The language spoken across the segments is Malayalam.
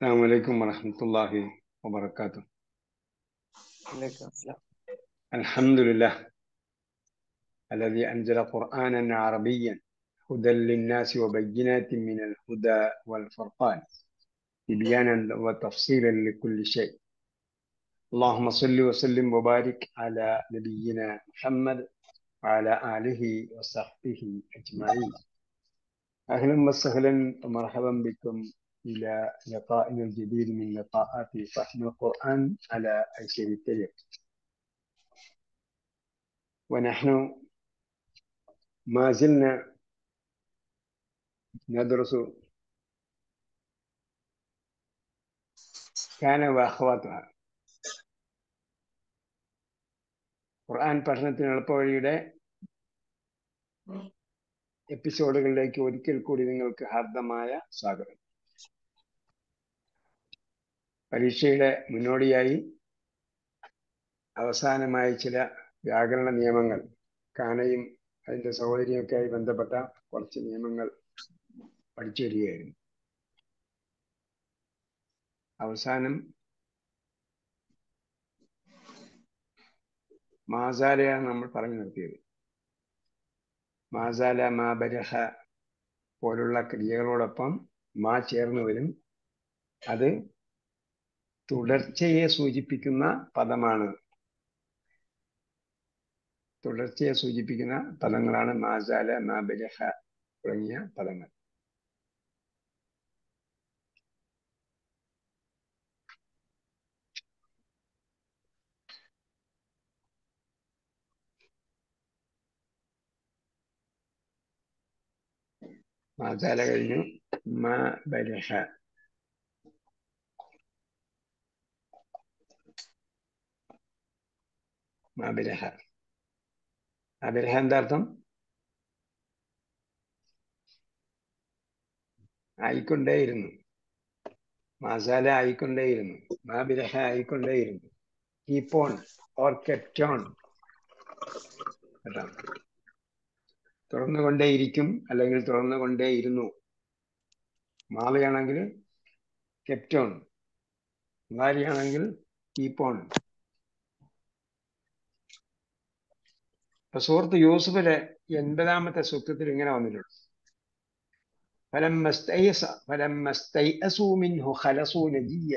السلام عليكم ورحمة الله وبركاته عليكم السلام الحمد لله الذي أنزل قرآنا عربيا هدى للناس وبينات من الهدى والفرقان تبيانا وتفصيلا لكل شيء اللهم صل وسلم وبارك على نبينا محمد وعلى آله وصحبه أجمعين أهلا وسهلا ومرحبا بكم إلى لقائنا الجديد من لقاءات فهم القرآن على أيسر الطريق ونحن ما زلنا ندرس كان وأخواتها ഖുർആൻ പഠനത്തിന് എളുപ്പവഴിയുടെ എപ്പിസോഡുകളിലേക്ക് ഒരിക്കൽ കൂടി നിങ്ങൾക്ക് ഹാർദമായ സ്വാഗതം പരീക്ഷയുടെ മുന്നോടിയായി അവസാനമായി ചില വ്യാകരണ നിയമങ്ങൾ കാനയും അതിന്റെ സഹോദരിയൊക്കെയായി ബന്ധപ്പെട്ട കുറച്ച് നിയമങ്ങൾ പഠിച്ചു വരികയായിരുന്നു അവസാനം മാസാലയാണ് നമ്മൾ പറഞ്ഞു നിർത്തിയത് മാസാല മാ ബരഹ പോലുള്ള ക്രിയകളോടൊപ്പം മാ ചേർന്ന് വരും അത് തുടർച്ചയെ സൂചിപ്പിക്കുന്ന പദമാണ് തുടർച്ചയെ സൂചിപ്പിക്കുന്ന പദങ്ങളാണ് മാസാല മാ ബരഹ തുടങ്ങിയ പദങ്ങൾ മാസാല കഴിഞ്ഞു മാ ബരഹ മാ ബരഹ അബരഹ എന്താ അർത്ഥം ആയിക്കൊണ്ടേയിരുന്നു മാസാല ആയിക്കൊണ്ടേയിരുന്നു മാബിരഹ ആയിക്കൊണ്ടേയിരുന്നു കീപ്പോൺ ഓർ കെപ്റ്റോൺ കേട്ടോ തുറന്നുകൊണ്ടേയിരിക്കും അല്ലെങ്കിൽ തുറന്നുകൊണ്ടേയിരുന്നു മാവയാണെങ്കിൽ കെപ്റ്റോൺ മാരിയാണെങ്കിൽ കീപ്പോൺ സുഹൃത്ത് യൂസുഫിലെ എൺപതാമത്തെ സൂക്തത്തിൽ ഇങ്ങനെ വന്നിട്ടുണ്ട് فلما استيأس فلما استيأسوا منه خلصوا نجيا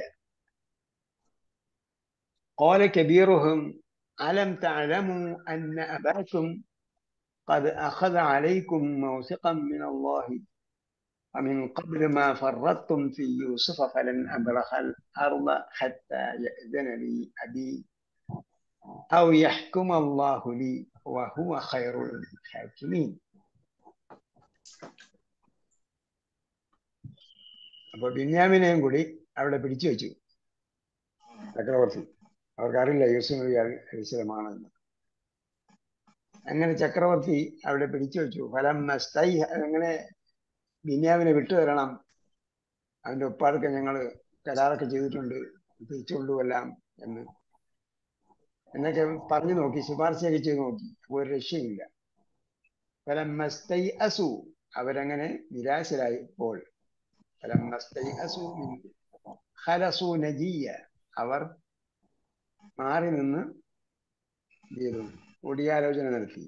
قال كبيرهم ألم تعلموا أن أباكم قد أخذ عليكم موثقا من الله ومن قبل ما فرطتم في يوسف فلن أبرح الأرض حتى يأذن لي أبي أو يحكم الله لي وهو خير الحاكمين അപ്പൊ ബിന്യാമിനെയും കൂടി അവിടെ പിടിച്ചു വെച്ചു ചക്രവർത്തി അവർക്കറിയില്ല യൂസുഫ് നബി അരിശിതമാണെന്ന് അങ്ങനെ ചക്രവർത്തി അവിടെ പിടിച്ചു വെച്ചു ഫലം നസ്തൈ അങ്ങനെ ബിന്യാമിനെ വിട്ടു തരണം അവന്റെ ഉപ്പാടൊക്കെ ഞങ്ങൾ കരാറൊക്കെ ചെയ്തിട്ടുണ്ട് തിരിച്ചുകൊണ്ടുവല്ലാം എന്ന് എന്നൊക്കെ പറഞ്ഞു നോക്കി ശുപാർശയൊക്കെ ചെയ്ത് നോക്കി ഒരു രക്ഷയില്ല ഫലമസ്തൈ അസു അവരങ്ങനെ നിരാശരായപ്പോൾ ഖലസു നജിയ അവർ മാറി നിന്ന് ചെയ്തു കൂടിയാലോചന നടത്തി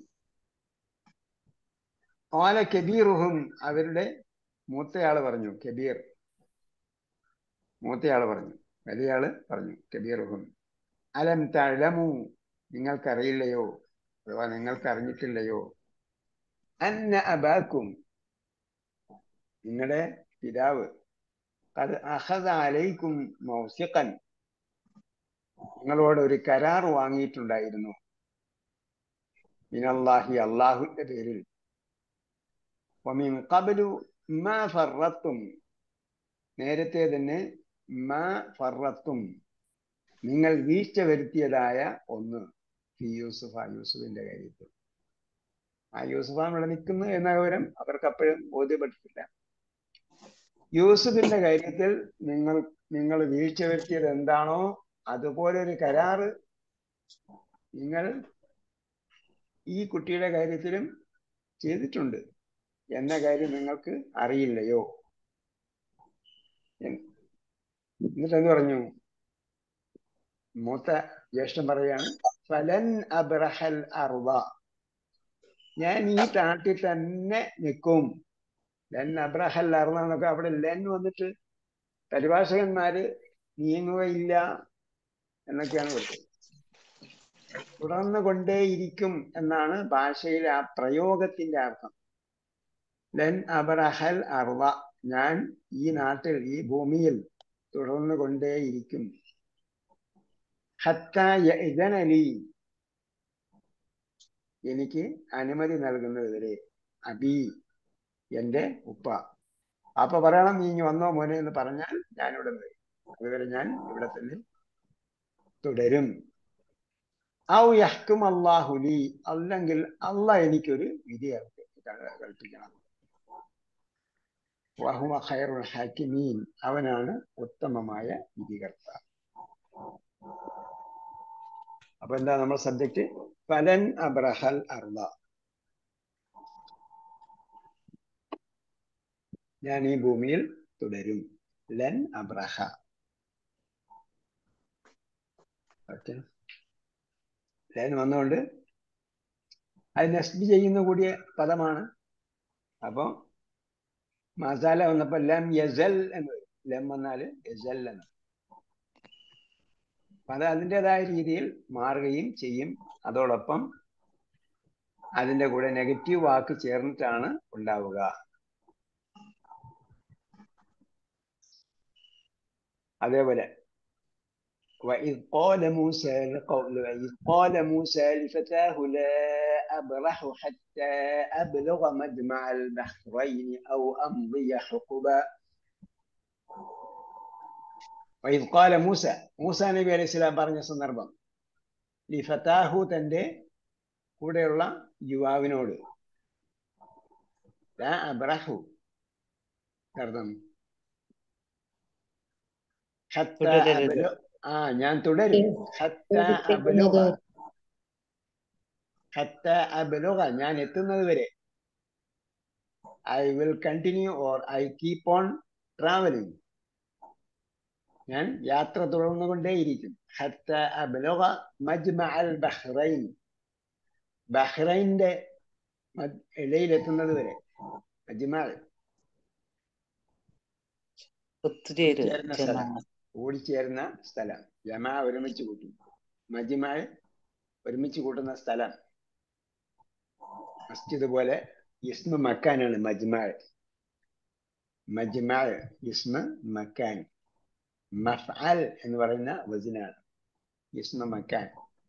ഓല കബീറുഹും അവരുടെ മൂത്തയാള് പറഞ്ഞു കബീർ മൂത്തയാള് പറഞ്ഞു വലിയയാള് പറഞ്ഞു കബീറുഹും അലം തഴമു നിങ്ങൾക്കറിയില്ലയോ അഥവാ നിങ്ങൾക്കറിഞ്ഞിട്ടില്ലയോ അന്ന അബാക്കും നിങ്ങളുടെ പിതാവ് അത് അഹദ അലൈക്കും മൗസിഖൻ നിങ്ങളോട് ഒരു കരാർ വാങ്ങിയിട്ടുണ്ടായിരുന്നു മിനല്ലാഹി അള്ളാഹുന്റെ പേരിൽ ഒമിൻ കബലു മാ ഫറത്തും നേരത്തെ തന്നെ മാ ഫറത്തും നിങ്ങൾ വീഴ്ച വരുത്തിയതായ ഒന്ന് ഈ യൂസുഫ് ആ യൂസുഫിന്റെ കാര്യത്തിൽ ആ യൂസുഫാണ് ഇവിടെ നിൽക്കുന്നു എന്ന വിവരം അവർക്ക് അപ്പോഴും ബോധ്യപ്പെട്ടിട്ടില്ല യൂസുഫിന്റെ കാര്യത്തിൽ നിങ്ങൾ നിങ്ങൾ വീഴ്ച വരുത്തിയത് എന്താണോ അതുപോലെ ഒരു കരാറ് നിങ്ങൾ ഈ കുട്ടിയുടെ കാര്യത്തിലും ചെയ്തിട്ടുണ്ട് എന്ന കാര്യം നിങ്ങൾക്ക് അറിയില്ലയോ എന്നിട്ട് എന്ത് പറഞ്ഞു മൂത്ത ജ്യേഷ്ഠൻ പറയാണ് ഫലൻ അബ്രഹൽ അർവ ഞാൻ ഈ നാട്ടിൽ തന്നെ നിൽക്കും ലൻ അബ്രഹൽ അർവ എന്നൊക്കെ അവിടെ ലെൻ വന്നിട്ട് പരിഭാഷകന്മാര് നീങ്ങുകയില്ല എന്നൊക്കെയാണ് കൊടുത്തത് തുടർന്ന് കൊണ്ടേയിരിക്കും എന്നാണ് ഭാഷയിലെ ആ പ്രയോഗത്തിന്റെ അർത്ഥം ലൻ അബ്രഹൽ അർവ ഞാൻ ഈ നാട്ടിൽ ഈ ഭൂമിയിൽ തുടർന്ന് കൊണ്ടേയിരിക്കും ഹത്ത യഅ്ദനലി എനിക്ക് അനുമതി നൽകുന്നതുവരെ അബി എൻ്റെ ഉപ്പ അപ്പൊ പറയണം നീ ഇനി വന്നോ മോനെ എന്ന് പറഞ്ഞാൽ ഞാൻ ഇവിടെ വരും അതുവരെ ഞാൻ ഇവിടെ തന്നെ തുടരും ഔ യഹ്കും അള്ളാഹുലി അല്ലെങ്കിൽ അള്ളാഹ് എനിക്കൊരു വിധി കൽപ്പിക്കണം വഹുവ ഖൈറുൽ ഹാക്കിമീൻ അവനാണ് ഉത്തമമായ വിധികർത്താവ് അപ്പൊ എന്താ നമ്മുടെ സബ്ജക്റ്റ് ഫലൻ അബ്രഹൽ അർള ഞാൻ ഈ ഭൂമിയിൽ തുടരും ലൻ അബ്രഹ ഓക്കെ ലൻ വന്നുകൊണ്ട് അത് നസ്ബ് ചെയ്യുന്ന കൂടിയ പദമാണ് അപ്പൊ മസാല വന്നപ്പോ ലം യസൽ എന്ന് വരും ലം വന്നാല് യസൽ എന്ന് അപ്പൊ അത് അതിൻ്റെതായ രീതിയിൽ മാറുകയും ചെയ്യും അതോടൊപ്പം അതിന്റെ കൂടെ നെഗറ്റീവ് വാക്ക് ചേർന്നിട്ടാണ് ഉണ്ടാവുക അതേപോലെ وإذ قال موسى لقوم وإذ قال موسى لفتاه لا أبرح حتى أبلغ مجمع البحرين أو أمضي حقبا وإذ قال موسى മൂസ നബി അലൈഹി സ്വലാം പറഞ്ഞ സന്ദർഭം ലിഫത്താഹു തന്റെ കൂടെയുള്ള യുവാവിനോട് ലാ അബ്രഹു അർത്ഥം ഹത്ത തുടരരുത്. അബ്ലു- ആ ഞാൻ തുടരും ഹത്ത അബ്ലുഗ ഹത്ത അബ്ലുഗ ഞാൻ എത്തുന്നത് വരെ I will continue or I keep on travelling ഞാൻ യാത്ര തുടർന്നുകൊണ്ടേയിരിക്കും ഹത്ത അബ്ലുഗ മജ്മ അൽ ബഹ്റൈൻ ബഹ്റൈന്റെ മദ്- ഇടയിലെത്തുന്നത് വരെ മജ്മ ഒത്തുചേരുക ചേരുന്ന സ്ഥലം കൂടിച്ചേരുന്ന സ്ഥലം ജമാ ഒരുമിച്ച് കൂട്ടും മജ്മ ഒരുമിച്ച് കൂട്ടുന്ന സ്ഥലം മസ്ജിദ് പോലെ ഇസ്മ മക്കാനാണ് മജ്മ മജ്മ ഇസ്മ മക്കാൻ മഫ്അൽ എന്ന് പറയുന്ന വസിനാണ് ഇസ്മ മക്കാൻ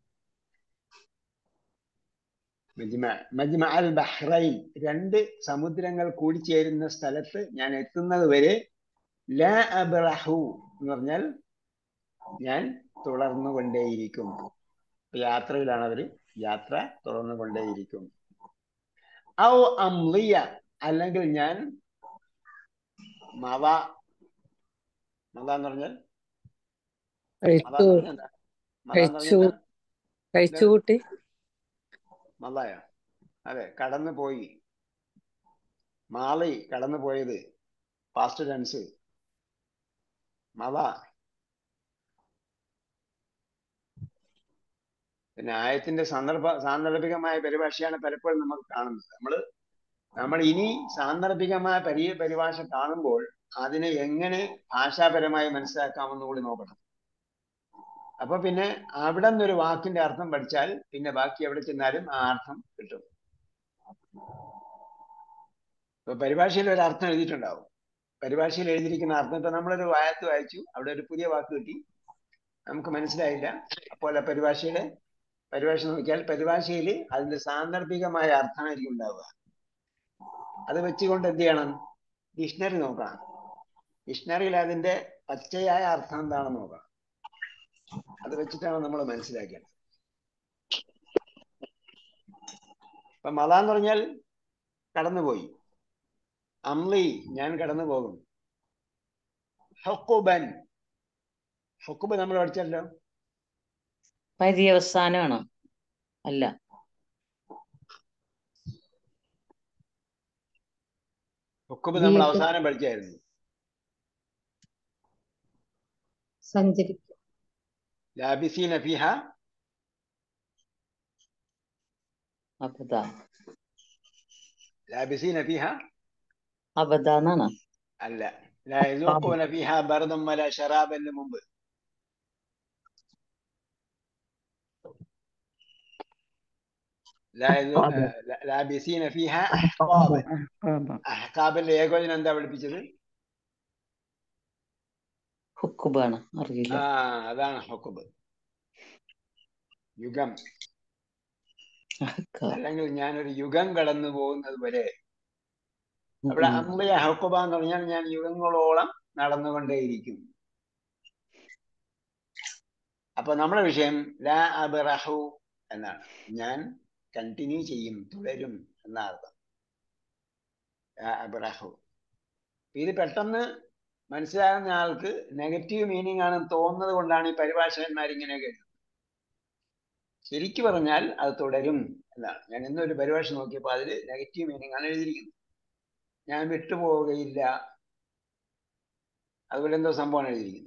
മജ്മ മജ്മ അൽ ബഹ്റൈൻ രണ്ട് സമുദ്രങ്ങൾ കൂടിച്ചേരുന്ന സ്ഥലത്ത് ഞാൻ എത്തുന്നത് വരെ ലാ അബ്റഹു എന്ന് പറഞ്ഞാൽ ഞാൻ തുടർന്നു കൊണ്ടേയിരിക്കും ഇപ്പൊ യാത്രയിലാണ് അവര് യാത്ര തുടർന്നു കൊണ്ടേയിരിക്കും ഔ അംലിയ അല്ലെങ്കിൽ ഞാൻ മവ മത എന്ന് പറഞ്ഞാൽ മത കഴിച്ചു എന്ന് പറഞ്ഞാൽ എന്താ മത എന്ന് കഴിച്ചു പറഞ്ഞാൽ എന്താ? കഴിച്ചുകൂട്ടി മതയോ അതെ കടന്നു പോയി മാളി കടന്നു പോയത് പാസ്റ്റ് ടെൻസ് മത പിന്നെ ആയത്തിന്റെ സന്ദർഭ സാന്ദർഭികമായ പരിഭാഷയാണ് പലപ്പോഴും നമ്മൾ കാണുന്നത് നമ്മൾ നമ്മൾ ഇനി സാന്ദർഭികമായ പരി പരിഭാഷ കാണുമ്പോൾ അതിനെ എങ്ങനെ ഭാഷാപരമായി മനസ്സിലാക്കാമെന്ന് കൂടി നോക്കണം അപ്പൊ പിന്നെ അവിടെ നിന്നൊരു വാക്കിന്റെ അർത്ഥം പഠിച്ചാൽ പിന്നെ ബാക്കി എവിടെ ചെന്നാലും ആ അർത്ഥം കിട്ടും ഇപ്പൊ പരിഭാഷയിൽ ഒരു അർത്ഥം എഴുതിയിട്ടുണ്ടാവും പരിഭാഷയിൽ എഴുതിയിരിക്കുന്ന അർത്ഥം ഇപ്പൊ നമ്മളൊരു വായത്ത് വായിച്ചു അവിടെ ഒരു പുതിയ വാക്ക് കിട്ടി നമുക്ക് മനസ്സിലായില്ല അപ്പോൾ ആ പരിഭാഷയുടെ പരിഭാഷ നോക്കിയാൽ പരിഭാഷയിൽ അതിന്റെ സാന്ദർഭികമായ അർത്ഥമായിരിക്കും ഉണ്ടാവുക അത് വെച്ചുകൊണ്ട് എന്ത് ചെയ്യണം ഡിക്ഷണറി നോക്കണം ഡിക്ഷണറിയിൽ അതിന്റെ പച്ചയായ അർത്ഥം എന്താണെന്ന് നോക്കണം അത് വെച്ചിട്ടാണ് നമ്മൾ മനസ്സിലാക്കേണ്ടത് ഇപ്പൊ മല എന്ന് പറഞ്ഞാൽ കടന്നുപോയി അംലി ഞാൻ കടന്നു പോകും ഹൊക്കുബൻ ഹൊക്കുബ് നമ്മൾ പഠിച്ചല്ലോ പര്യവസാനമാണോ അല്ല ഹൊക്കുബ് നമ്മൾ ജീവിതം. അവസാനം പഠിച്ചായിരുന്നു സഞ്ചരിക്കും ലാബിസീന ഫിഹ അബദ ലാബിസീന ഫിഹ അബദ എന്നാണ് അല്ല ലാ യസൂഖൂന ഫിഹ ബർദൻ വല ശറാബന് മുമ്പ് ലാ യസൂ- അഹ്ഖാബ്. ആ, ല- ലാബിസീന ഫിഹ അഹ്ഖാബൻ അഹ്ഖാബിന്റെ ഏകോചനം എന്താ പഠിപ്പിച്ചത് ഹുക്കുബാണ് അറിയില്ല ആ അതാണ് ഹുക്കുബ് യുഗം അഹ്ഖാബ്. അല്ലെങ്കിൽ ഞാനൊരു യുഗം കടന്നു പോകുന്നത് വരെ ഉം, അവിടെ ഉം. അമ്ലിയ ഹുക്കുബ എന്ന് പറഞ്ഞാൽ ഞാൻ യുഗങ്ങളോളം നടന്നുകൊണ്ടേയിരിക്കും അപ്പൊ നമ്മുടെ വിഷയം ലാ അബ്റഹു എന്നാണ് ഞാൻ കണ്ടിന്യൂ ചെയ്യും തുടരും എന്ന അർത്ഥം ലാ അബ്റഹു ഇത് പെട്ടെന്ന് മനസ്സിലാകുന്ന ആൾക്ക് നെഗറ്റീവ് മീനിങ് ആണെന്ന് തോന്നുന്നത് കൊണ്ടാണ് ഈ പരിഭാഷകന്മാർ ഇങ്ങനെയൊക്കെ എഴുതുന്നത് ശരിക്കു പറഞ്ഞാൽ അത് തുടരും എന്നാണ് ഞാൻ ഇന്നൊരു പരിഭാഷ നോക്കിയപ്പോൾ അതിൽ നെഗറ്റീവ് മീനിങ് ആണ് എഴുതിയിരിക്കുന്നത് ഞാൻ വിട്ടുപോവുകയില്ല അതുപോലെ എന്തോ സംഭവമാണ് എഴുതിയിരിക്കുന്നത്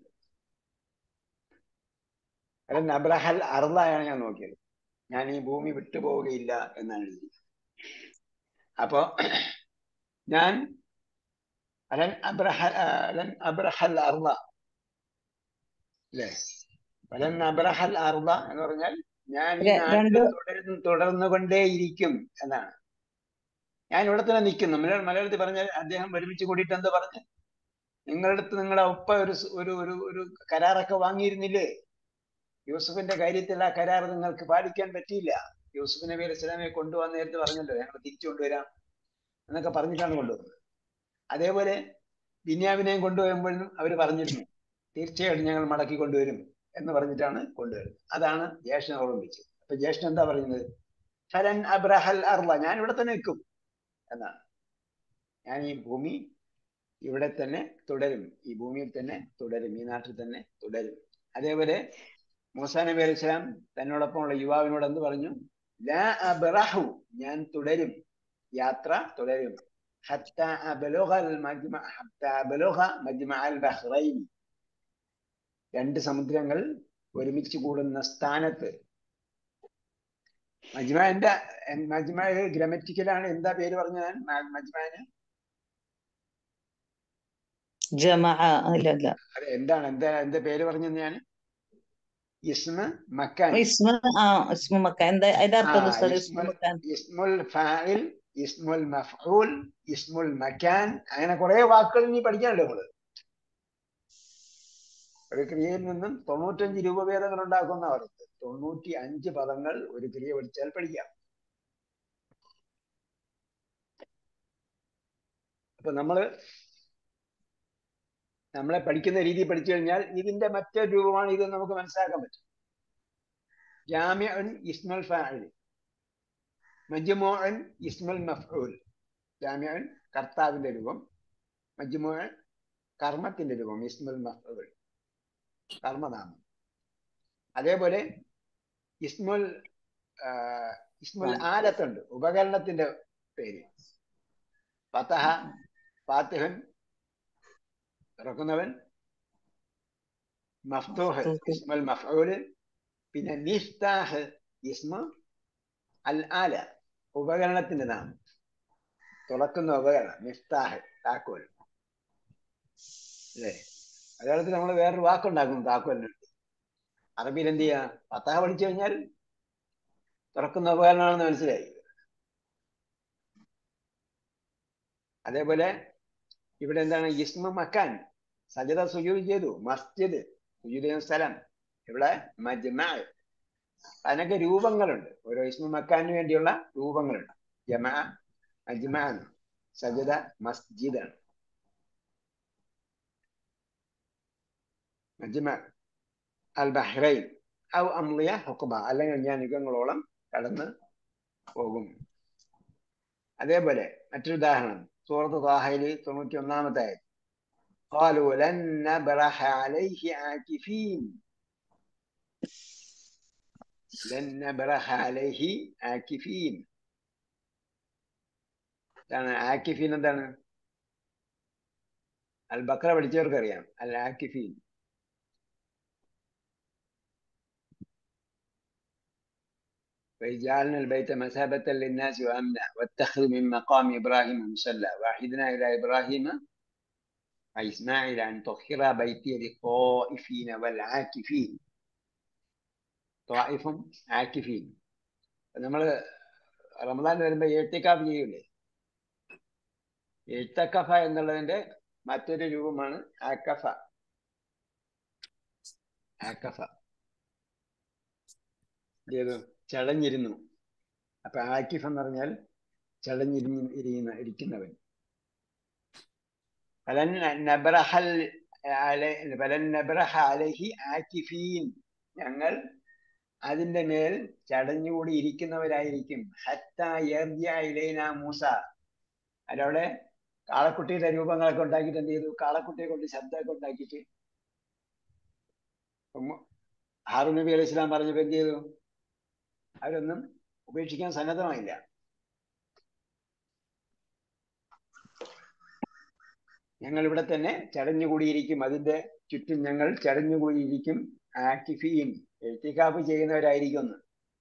അല്ല നബ്രഹൽ അർദായാണ് ഞാൻ നോക്കിയത് ഞാൻ ഈ ഭൂമി വിട്ടുപോവുകയില്ല എന്നാണ് എഴുതിയത് അപ്പോ ഞാൻ അലൻ അബ്രഹ അലൻ അബ്രഹൽ അർദ അല്ലേ അലൻ അബ്രഹൽ അർദ എന്ന് പറഞ്ഞാൽ ഞാൻ ഈ ര- നാട്ടിൽ രണ്ട് തുടർന്ന് തുടർന്നുകൊണ്ടേയിരിക്കും എന്നാണ് ഞാൻ ഇവിടെ തന്നെ നിൽക്കുന്നു മലയാള മലയാളത്തിൽ പറഞ്ഞാൽ അദ്ദേഹം ഒരുമിച്ച് കൂടിയിട്ട് എന്താ പറഞ്ഞു നിങ്ങളുടെ അടുത്ത് നിങ്ങളുടെ ഒപ്പ ഒരു സ് ഒരു ഒരു ഒരു കരാറൊക്കെ വാങ്ങിയിരുന്നില്ലേ യൂസുഫിന്റെ കാര്യത്തിൽ ആ കരാർ നിങ്ങൾക്ക് പാലിക്കാൻ പറ്റിയില്ല യൂസുഫ് നബി അലൈഹി സ്വലാമെ കൊണ്ടുവന്ന നേരത്തെ പറഞ്ഞല്ലോ ഞങ്ങൾ തിരിച്ചു കൊണ്ടുവരാം എന്നൊക്കെ പറഞ്ഞിട്ടാണ് കൊണ്ടുവന്നത് അതേപോലെ ബിന്യാമിനെയും കൊണ്ടുവരുമ്പോഴും അവർ പറഞ്ഞിരുന്നു തീർച്ചയായിട്ടും ഞങ്ങൾ മടക്കി കൊണ്ടുവരും എന്ന് പറഞ്ഞിട്ടാണ് കൊണ്ടുവരുന്നത് അതാണ് ജ്യേഷ്ഠൻ ഓർമ്മിപ്പിച്ചത് അപ്പൊ ജ്യേഷ്ഠൻ എന്താ പറയുന്നത് ഫലൻ അബ്രഹൽ അർള ഞാൻ ഇവിടെ തന്നെ നിൽക്കും എന്നാണ് ഞാൻ ഈ ഭൂമി ഇവിടെ തന്നെ തുടരും ഈ ഭൂമിയിൽ തന്നെ തുടരും ഈ നാട്ടിൽ തന്നെ തുടരും അതേപോലെ മൂസാ നബി അലൈഹി സ്വലാം തന്നോടൊപ്പമുള്ള യുവാവിനോട് എന്ത് പറഞ്ഞു ലാ അബ്റഹു ഞാൻ തുടരും യാത്ര തുടരും ഹത്ത അബ്ലുഗൽ മജ്മ ഹത്ത അബ്ലുഗ മജ്മഅൽ ബഹ്റൈൻ രണ്ട് സമുദ്രങ്ങൾ ഒരുമിച്ച് കൂടുന്ന സ്ഥാനത്ത് മജ്മഅന്റെ മജ്മ ഗ്രമറ്റിക്കലാണ് എന്താ പേര് പറഞ്ഞത് മജ്മഅന് ജമ അല്ല അല്ല അതെ എന്താണ് എന്താ എന്താ പേര് പറഞ്ഞത് ഞാൻ ഇസ്മ മക്കാൻ ഇസ്മ ആ ഇസ്മ മക്കാൻ എന്താ അതിന്റെ ആ അർത്ഥം ഉസ്താദ് ഇസ്മ ഇസ്മുൽ മക്കാൻ ഇസ്മുൽ ഫാഇൽ ഇസ്മുൽ മഫ്ഊൽ ഇസ്മുൽ മക്കാൻ അങ്ങനെ കുറെ വാക്കുകൾ ഇനി പഠിക്കാനല്ലോ നമ്മള് ഒരു ക്രിയയിൽ നിന്നും തൊണ്ണൂറ്റഞ്ച് രൂപഭേദങ്ങൾ ഉണ്ടാക്കുന്ന അവർക്ക് തൊണ്ണൂറ്റി അഞ്ച് പദങ്ങൾ ഒരു ക്രിയ പഠിച്ചാൽ പഠിക്കാം അപ്പൊ നമ്മള് നമ്മളെ പഠിക്കുന്ന രീതി പഠിച്ചു കഴിഞ്ഞാൽ ഇതിന്റെ മറ്റൊരു രൂപമാണ് ഇത് നമുക്ക് മനസ്സിലാക്കാൻ പറ്റും ജാമ്യൻ ഇസ്മുൽ ഫാഇൽ മജ്മുഅൻ ഇസ്മുൽ മഫ്ഊൽ ജാമ്യൻ കർത്താവിന്റെ രൂപം മജ്മുഅൻ കർമ്മത്തിന്റെ രൂപം ഇസ്മുൽ മഫ്ഊൽ കർമ്മനാമം അതേപോലെ ഇസ്മുൽ ആ, ഇസ്മുൽ ആലത്തുണ്ട് ഉപകരണത്തിന്റെ പേര് ഫതഹ ഫാത്തിഹൻ തുറക്കുന്നവൻ മഫ്തൂഹ് മഫ്തൂഹ്. ഇസ്മുൽ മഫ്ഊല് പിന്നെ മിഫ്താഹ് ഇസ്മു അൽ ആല ഉപകരണത്തിന്റെ നാമം തുറക്കുന്ന ഉപകരണം മിഫ്താഹ് താക്കോൽ അല്ലേ മലയാളത്തിൽ നമ്മൾ വേറൊരു വാക്കുണ്ടാക്കുന്നു താക്കോലിന് അറബിയിൽ എന്ത് ചെയ്യാ പത്താഹ പഠിച്ചു കഴിഞ്ഞാൽ തുറക്കുന്ന ഉപകരണമാണെന്ന് മനസ്സിലായി അതേപോലെ ഇവിടെ എന്താണ് ഇസ്മ മക്കാൻ സജദ സുജൂദ് ചെയ്തു മസ്ജിദ് സുജൂദ് ചെയ്യുന്ന സ്ഥലം ഇവിടെ മജ്മ അതിനൊക്കെ രൂപങ്ങളുണ്ട് ഓരോ ഇസ്മ മക്കാന് വേണ്ടിയുള്ള രൂപങ്ങളുണ്ട് ജമ മജ്മ സജദ മസ്ജിദാണ് മജ്മ അൽ ബഹ്റൈൻ ഔ അംലിയ ഹുക്ബ അല്ലെങ്കിൽ ഞാൻ യുഗങ്ങളോളം കടന്ന് പോകും അതേപോലെ മറ്റൊരു ഉദാഹരണം സൂറത്ത് താഹയിൽ തൊണ്ണൂറ്റി ഒന്നാമത്തെ ആയത് قالوا لن نبرح عليه عاكفين لن نبرح عليه عاكفين എന്താണ് ആക്കിഫീൻ എന്താണ് അൽ ബക്ര പഠിച്ചവർക്ക് അറിയാം അൽ ആക്കിഫീൻ وجعلنا البيت مثابة للناس وأمنا واتخذوا من مقام إبراهيم مصلى وعهدنا إلى إبراهيم وإسماعيل أن طهر بيتي للطائفين والعاكفين طائف عاكفين നമ്മൾ റമദാൻ വരുമ്പോൾ എഴുത്തിക്കാഫ് ചെയ്യൂലേ എഴുത്തക്കഫ എന്നുള്ളതിന്റെ മറ്റൊരു രൂപമാണ് ആക്കഫ ആക്കഫ ഏത് ചടഞ്ഞിരുന്നു അപ്പൊ ആക്കിഫ് എന്ന് പറഞ്ഞാൽ ചടഞ്ഞിരിഞ്ഞ് ഇരിക്കുന്ന ഇരിക്കുന്നവൻ ഫലൻ നബ്രഹൽ അലൈ- ഫലൻ നബ്രഹ അലൈഹി ആക്കിഫീൻ ഞങ്ങൾ അതിന്റെ മേൽ ചടഞ്ഞുകൂടി ഇരിക്കുന്നവരായിരിക്കും ഹത്ത യർജിഅ ഇലൈന മൂസ അതവിടെ കാളക്കുട്ടിയുടെ രൂപങ്ങളൊക്കെ ഉണ്ടാക്കിയിട്ട് എന്ത് ചെയ്തു കാളക്കുട്ടിയെ കൊണ്ട് ശബ്ദമൊക്കെ ഉണ്ടാക്കിയിട്ട് ഉം ഹാറൂൻ നബി അലൈഹി സ്വലാം പറഞ്ഞപ്പോ എന്ത് ചെയ്തു അവരൊന്നും ഉപേക്ഷിക്കാൻ സന്നദ്ധമായില്ല ഞങ്ങൾ ഇവിടെ തന്നെ ചടഞ്ഞുകൂടിയിരിക്കും അതിന്റെ ചുറ്റും ഞങ്ങൾ ചടഞ്ഞുകൂടിയിരിക്കും ആക്കിഫീൻ എഴുത്തിക്കാപ്പ് ചെയ്യുന്നവരായിരിക്കും എന്ന്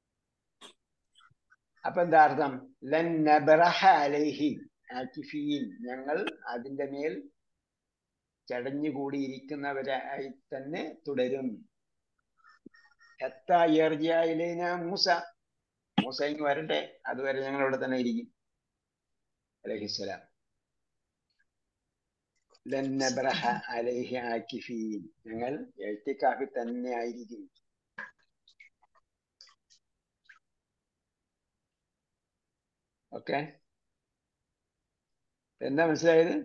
അപ്പൊ എന്താ അർത്ഥം ലൻ നബ്രഹ അലൈഹി ആക്കിഫീൻ ഞങ്ങൾ അതിന്റെ മേൽ ചടഞ്ഞുകൂടിയിരിക്കുന്നവരായി തന്നെ തുടരും ഹത്താ യർജിഅ ഇലൈന മൂസ മൂസ ഇങ്ങ് വരട്ടെ അതുവരെ ഞങ്ങൾ ഇവിടെ തന്നെ ഇരിക്കും അലഹിസ്സലാം ലൻ നബ്രഹ അലൈഹി ആക്കിഫീൻ ഞങ്ങൾ എഴുത്തിക്കാഫിൽ തന്നെ ആയിരിക്കും ഓക്കെ എന്താ മനസ്സിലായത്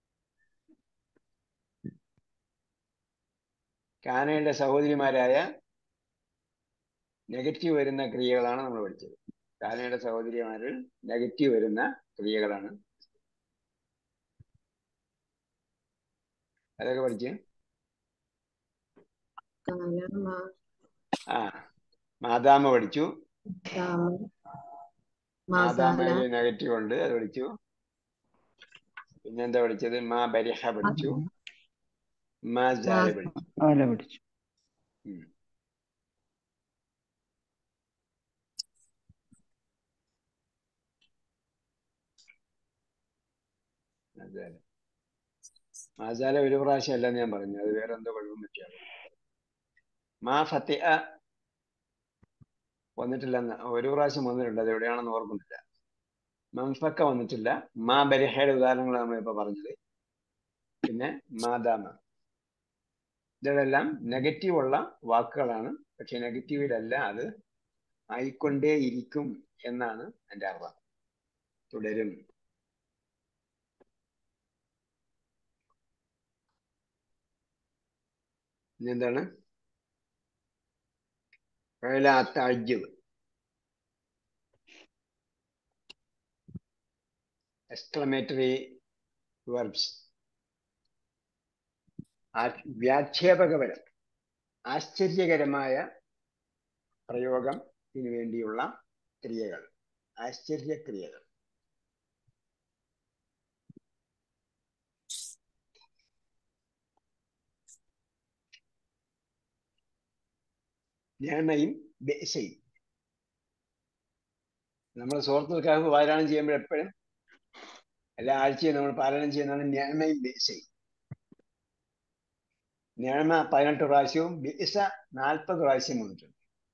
കാനയുടെ സഹോദരിമാരായ നെഗറ്റീവ് വരുന്ന ക്രിയകളാണ് നമ്മൾ പഠിച്ചത് കാനയുടെ സഹോദരിമാരിൽ നെഗറ്റീവ് വരുന്ന ക്രിയകളാണ് അതൊക്കെ പഠിച്ച് കാലമ ആ മാതാമ പഠിച്ചു താമ മാസാല മാതാമയിൽ നെഗറ്റീവ് ഉണ്ട് അത് പഠിച്ചു പിന്നെന്താ പഠിച്ചത് മാ ബരിഹ പഠിച്ചു മാ ജാല പഠിച്ചു ഓല പിടിച്ചു ഉം. മാജാല മാജാല ഒരു പ്രാവശ്യം അല്ലെന്ന് ഞാൻ പറഞ്ഞു അത് വേറെ എന്തോ കുഴപ്പം പറ്റിയാണ് മാ ഫത്തിഅ വന്നിട്ടില്ലെന്ന് ഒരു പ്രാവശ്യം വന്നിട്ടുണ്ട് അത് എവിടെയാണെന്ന് ഓർക്കുന്നില്ല മംഫക്ക വന്നിട്ടില്ല മാ ബരിഹയുടെ ഉദാഹരണങ്ങൾ നമ്മളിപ്പോ പറഞ്ഞത് പിന്നെ മാദാമ ഇതെല്ലാം നെഗറ്റീവ് ഉള്ള വാക്കുകളാണ് പക്ഷെ നെഗറ്റീവിലല്ല അത് ആയിക്കൊണ്ടേ ഇരിക്കും എന്നാണ് എൻ്റെ അർത്ഥം തുടരും ഇനി എന്താണ് അജ്ജ് എക്സ്ക്ലമേറ്ററി വെർബ്സ് വ്യാക്ഷേപകപരം ആശ്ചര്യകരമായ പ്രയോഗത്തിന് വേണ്ടിയുള്ള ക്രിയകൾ ആശ്ചര്യക്രിയകൾ ഞാമയും ബേശയും നമ്മൾ സുഹൃത്തുക്കൾക്ക് പാരായണം ചെയ്യുമ്പോൾ എപ്പോഴും എല്ലാ ആഴ്ചയും നമ്മൾ പാരായണം ചെയ്യുന്നതാണ് ഞാമയും ബേശയും ഞാമ പതിനെട്ട് പ്രാവശ്യവും ബിസ നാൽപ്പത് പ്രാവശ്യം വന്നിട്ടുണ്ട്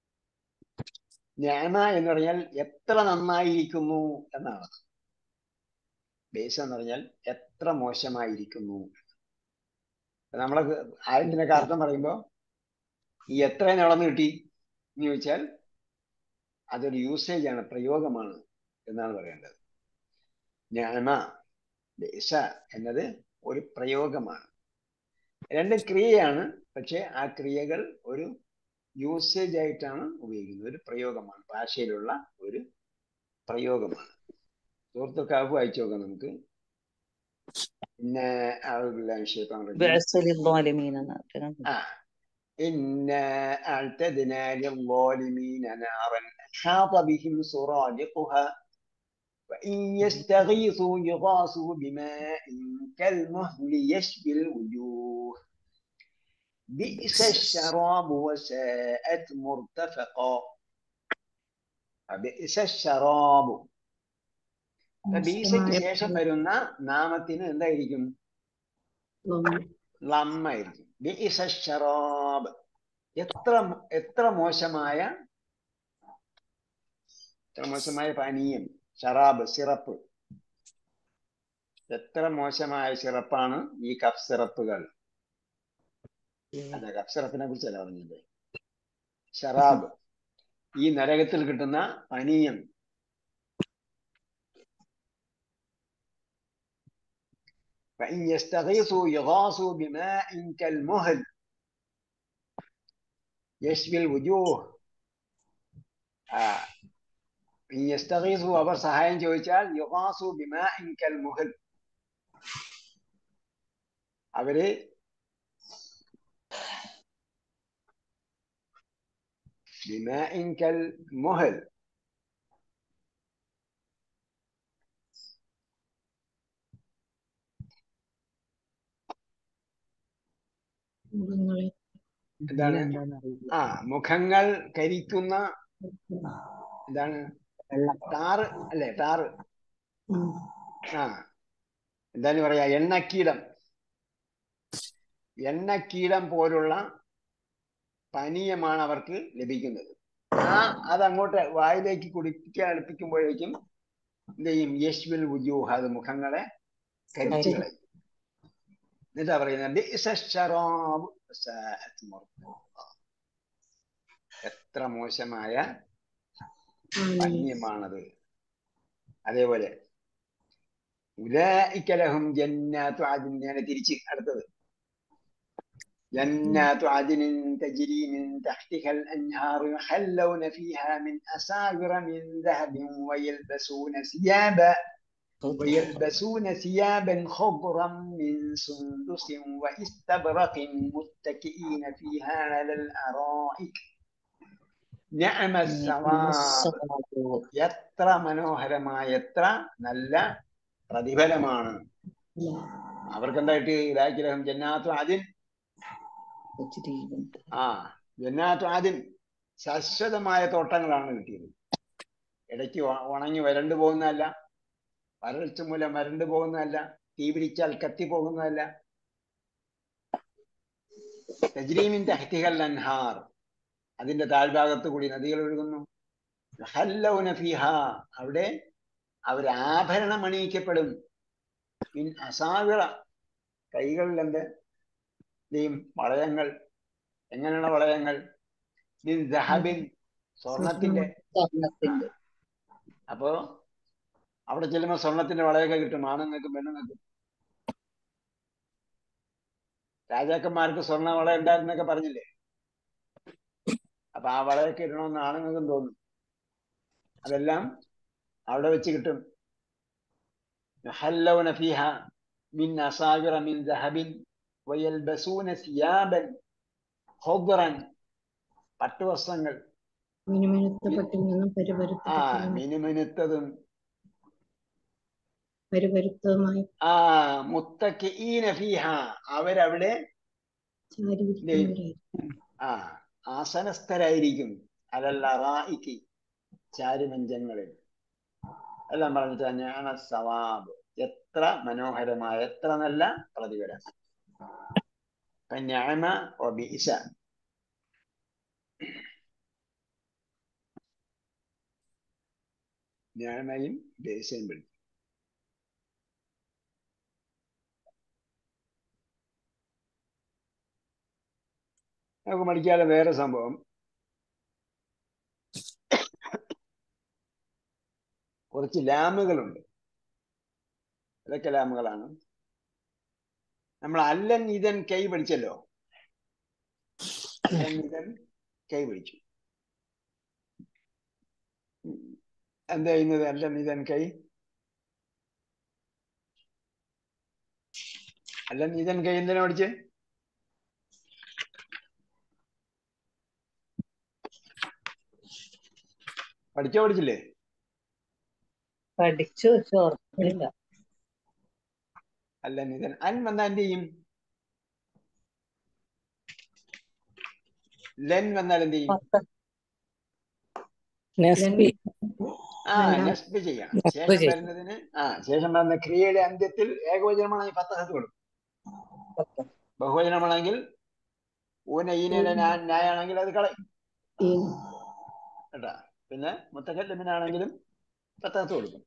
ഞാമ എന്ന് പറഞ്ഞാൽ എത്ര നന്നായിരിക്കുന്നു എന്നാണ് ബേസ എന്ന് പറഞ്ഞാൽ എത്ര മോശമായിരിക്കുന്നു നമ്മളെ ആയതിനൊക്കെ അർത്ഥം പറയുമ്പോൾ ഈ എത്ര നടന്നു കിട്ടി എന്ന് ചോദിച്ചാൽ അതൊരു യൂസേജ് ആണ് പ്രയോഗമാണ് എന്നാണ് പറയേണ്ടത് ഞാമ ബേസ എന്നത് ഒരു പ്രയോഗമാണ് രണ്ടും ക്രിയയാണ് പക്ഷെ ആ ക്രിയകൾ ഒരു യൂസേജ് ആയിട്ടാണ് ഉപയോഗിക്കുന്നത് ഒരു പ്രയോഗമാണ് ഭാഷയിലുള്ള ഒരു പ്രയോഗമാണ് സുഹൃത്തുക്കാവ് വായിച്ചു നോക്കാം നമുക്ക് പിന്നെ بعث للظالمين نارا ആ إنا أعتدنا للظالمين نارا أحاط بهم سرادقها وإن يستغيثوا يغاثوا بماء كالمهل يشفي الوجوه بئس الشراب وساءت مرتفقا ബിഇസ ശറാബു ബീസയ്ക്ക് മോശമായ ശേഷം വരുന്ന നാമത്തിന് എന്തായിരിക്കും ലം- ലമ്മായിരിക്കും ബിഇസ ശറാബ് എത്ര എത്ര മോശമായ എത്ര മോശമായ പാനീയം ഷറാബ് സിറപ്പ് എത്ര മോശമായ സിറപ്പാണ് ഈ കഫ് സിറപ്പുകൾ അല്ല കഫ് സിറപ്പിനെ കുറിച്ചല്ല പറഞ്ഞത് ഷറാബ് ഈ നരകത്തിൽ കിട്ടുന്ന പാനീയം فإن يستغيثوا يغاثوا بماء كالمهل يشفي الوجوه آه. إن يستغيثوا അവർ സഹായം ചോദിച്ചാൽ യുഗാസു ബിമാഇൻ കൽ മുഹൽ അവര് ബിമാഇൻ കൽ മുഹൽ മുഖങ്ങളെ എന്താണ് ആ മുഖങ്ങൾ കരിക്കുന്ന എന്താണ് ടാറ് അല്ലേ ടാറ് ഉം. ആ എന്താണ് പറയാ എണ്ണക്കീടം എണ്ണക്കീടം പോലുള്ള പാനീയമാണ് അവർക്ക് ലഭിക്കുന്നത് ആ അതങ്ങോട്ട് വായിലേക്ക് കുടിക്കാൻ അടുപ്പിക്കുമ്പോഴേക്കും എന്ത് ചെയ്യും യശ്വിൽ വുജൂഹ അത് മുഖങ്ങളെ കരിച്ചു കളയും എന്നിട്ടാ പറയുന്നത് "ബിഇസ ശറാബ് വസാഅത് മർഫൂഅ." എത്ര മോശമായ പാനീയം. പാനീയമാണത് അതേപോലെ ഉലായിക ലഹും ജന്നാത്തു അദ്ൻ നേരെ തിരിച്ച് അടുത്തത് ജന്നാത്തു അദ്നിൻ തജ്രി മിൻ തഹ്തിഹ الأنهار يحلون فيها من أساور من ذهب ويلبسون ثيابا ويلبسون ثيابا خضرا من سندس واستبرق متكئين فيها على الأرائك نعم الثواب എത്ര മനോഹരമായ എത്ര നല്ല പ്രതിഫലമാണ് അവർക്ക് എന്താ കിട്ടി ഇലാക്കിലഹം ജന്നാത്തു ആദിൻ ആ ജന്നാത്തു ആദിൻ ശാശ്വതമായ തോട്ടങ്ങളാണ് കിട്ടിയത് ഇടയ്ക്ക് ഉ- ഉണങ്ങി വരണ്ടു പോകുന്നതല്ല വരൾച്ച മൂലം വരണ്ടു പോകുന്നതല്ല തീ പിടിച്ചാൽ കത്തി പോകുന്നതല്ല തജ്രീമിൻ തഹ്തിഹൽ അൻഹാർ അതിന്റെ താഴ്ഭാഗത്ത് കൂടി നദികൾ ഒഴുകുന്നു യഹല്ലൗന ഫീഹ അവിടെ അവർ ആഭരണം അണിയിക്കപ്പെടും മിൻ അസാവിറ കൈകളിൽ എന്ത് ചെയ്യും വളയങ്ങൾ എങ്ങനെയുള്ള വളയങ്ങൾ മിൻ ദഹബിൻ സ്വർണത്തിന്റെ സ്വർണത്തിന്റെ അപ്പോ അവിടെ ചെല്ലുമ്പോൾ സ്വർണത്തിന്റെ വളയൊക്കെ കിട്ടും ആണുങ്ങൾക്കും പെണ്ണുങ്ങൾക്കും രാജാക്കന്മാർക്ക് സ്വർണ്ണ വള ഉണ്ടായിരുന്നൊക്കെ പറഞ്ഞില്ലേ അപ്പൊ ആ വളയൊക്കെ ഇടണമെന്ന് ആണുങ്ങൾക്കും തോന്നും അതെല്ലാം അവിടെ വെച്ച് കിട്ടും يحلون فيها من أصابر من ذهب ويلبسون ثيابا خضرا പട്ടുവസ്ത്രങ്ങൾ മിനുമിനുത്ത പട്ടിൽ നിന്നും ആ പരുപരുത്ത മിനുമിനുത്തതും പരുപരുത്തതുമായ ആ മുത്തക്കിഈന ഫീഹ അവരവിടെ ചാരിയിരിക്കുന്നവരായി ആ ആസനസ്ഥരായിരിക്കും അലല്ലറായിക്ക് ചാരുമഞ്ചങ്ങളിൽ എല്ലാം പറഞ്ഞിട്ട് ഞാൻ സവാബ് എത്ര മനോഹരമായ എത്ര നല്ല പ്രതിഫലം അപ്പൊ ഞാമ ഒബീസ ഞാമയും ബേസയും പിടിക്കും നമുക്ക് പഠിക്കാതെ വേറെ സംഭവം കുറച്ച് ലാമുകളുണ്ട് ഏതൊക്കെ ലാമുകളാണ് നമ്മൾ അല്ലൻ ഇതൻ കൈ പഠിച്ചല്ലോ അല്ലൻ ഇതൻ കൈ പഠിച്ചു എന്താ ചെയ്യുന്നത് അല്ലൻ ഇതൻ കൈ അല്ലൻ ഇതൻ കൈ എന്തിനാ പഠിച്ചേ പഠിച്ചോ പഠിച്ചില്ലേ പഠിച്ചു പക്ഷെ ഓർക്കുന്നില്ല അല്ല നിതൻ അൻ വന്നാ എന്ത് ചെയ്യും ലെൻ വന്നാൽ എന്ത് ചെയ്യും മൊത്തം നസ്ബി ആ രണ്ടാം- നസ്ബ് ചെയ്യണം നസ്ബ് ശേഷം ചെയ്യും. വരുന്നതിന് ആ ശേഷം വരുന്ന ക്രിയയുടെ അന്ത്യത്തിൽ ഏകവചനമാണെങ്കിൽ ഫത്തഹത്ത് കൊടുക്കും ബഹുവചനമാണെങ്കിൽ ഊന ഈനയുടെ ന്യായാണെങ്കിൽ അത് കളയും ഈ കേട്ടാ പിന്നെ മുത്തക്കല്ലിമിനാണെങ്കിലും ഫത്തഹത്ത് കൊടുക്കും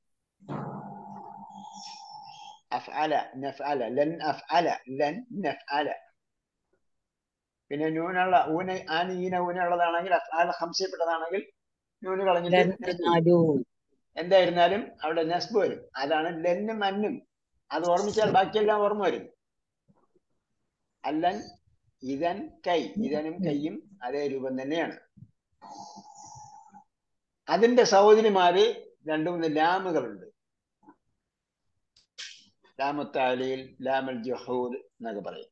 അഫ്അല നഫ്അല ലൻ അഫ്അല ലൻ നഫ്അല പിന്നെ ന്യൂനുള്ള ഊന ആന ഈന ഊന ഉള്ളതാണെങ്കിൽ അഫ്അല ഹംസപ്പെട്ടതാണെങ്കിൽ ന്യൂന് കളഞ്ഞിട്ട് ലൻ നസ്ബ് ചെയ്യും. അലൂൻ എന്തായിരുന്നാലും അവിടെ നസ്ബ് വരും അതാണ് ലെന്നും അന്നും അത് ഓർമ്മിച്ചാൽ ബാക്കിയെല്ലാം ഓർമ്മ വരും അല്ലൻ ഇതൻ കൈ ഇതനും കൈയും അതേ രൂപം തന്നെയാണ് അതിന്റെ സഹോദരിമാര് രണ്ടു മൂന്ന് ലാമുകളുണ്ട് ലാമുത്താലിയിൽ ലാമുൽ ജുഹൂദ് എന്നൊക്കെ പറയും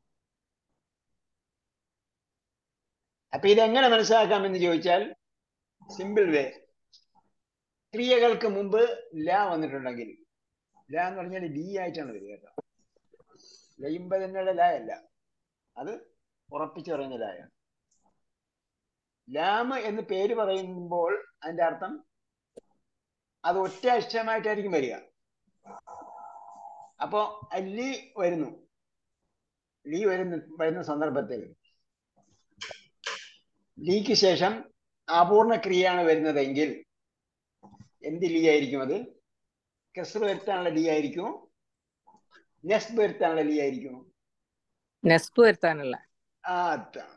അപ്പൊ ഇതെങ്ങനെ മനസ്സിലാക്കാമെന്ന് ചോദിച്ചാൽ സിമ്പിൾ വേ ക്രിയകൾക്ക് മുമ്പ് ലാ വന്നിട്ടുണ്ടെങ്കിൽ ലാ എന്ന് പറഞ്ഞാൽ ഡി ആയിട്ടാണ് വരിക കേട്ടോ ലയിമ്പതിനുള്ള ലാ അല്ല അത് ഉറപ്പിച്ചു പറയുന്ന ലായാണ് ലാമ് എന്ന് പേര് പറയുമ്പോൾ അതിന്റെ അർത്ഥം അത് ഒറ്റ അക്ഷരമായിട്ടായിരിക്കും വരിക അപ്പോ ലി വരുന്നു ലീ വരുന്ന വരുന്ന സന്ദർഭത്തിൽ ലീക്ക് ശേഷം അപൂർണ ക്രിയയാണ് വരുന്നതെങ്കിൽ എന്ത് ലീ ആയിരിക്കും അത് കെസർ വരുത്താനുള്ള ലീ ആയിരിക്കുമോ നെസ്ബ് വരുത്താനുള്ള ലീ ആയിരിക്കുമോ നസ്ബ് വരുത്താനുള്ള ആ അതാണ്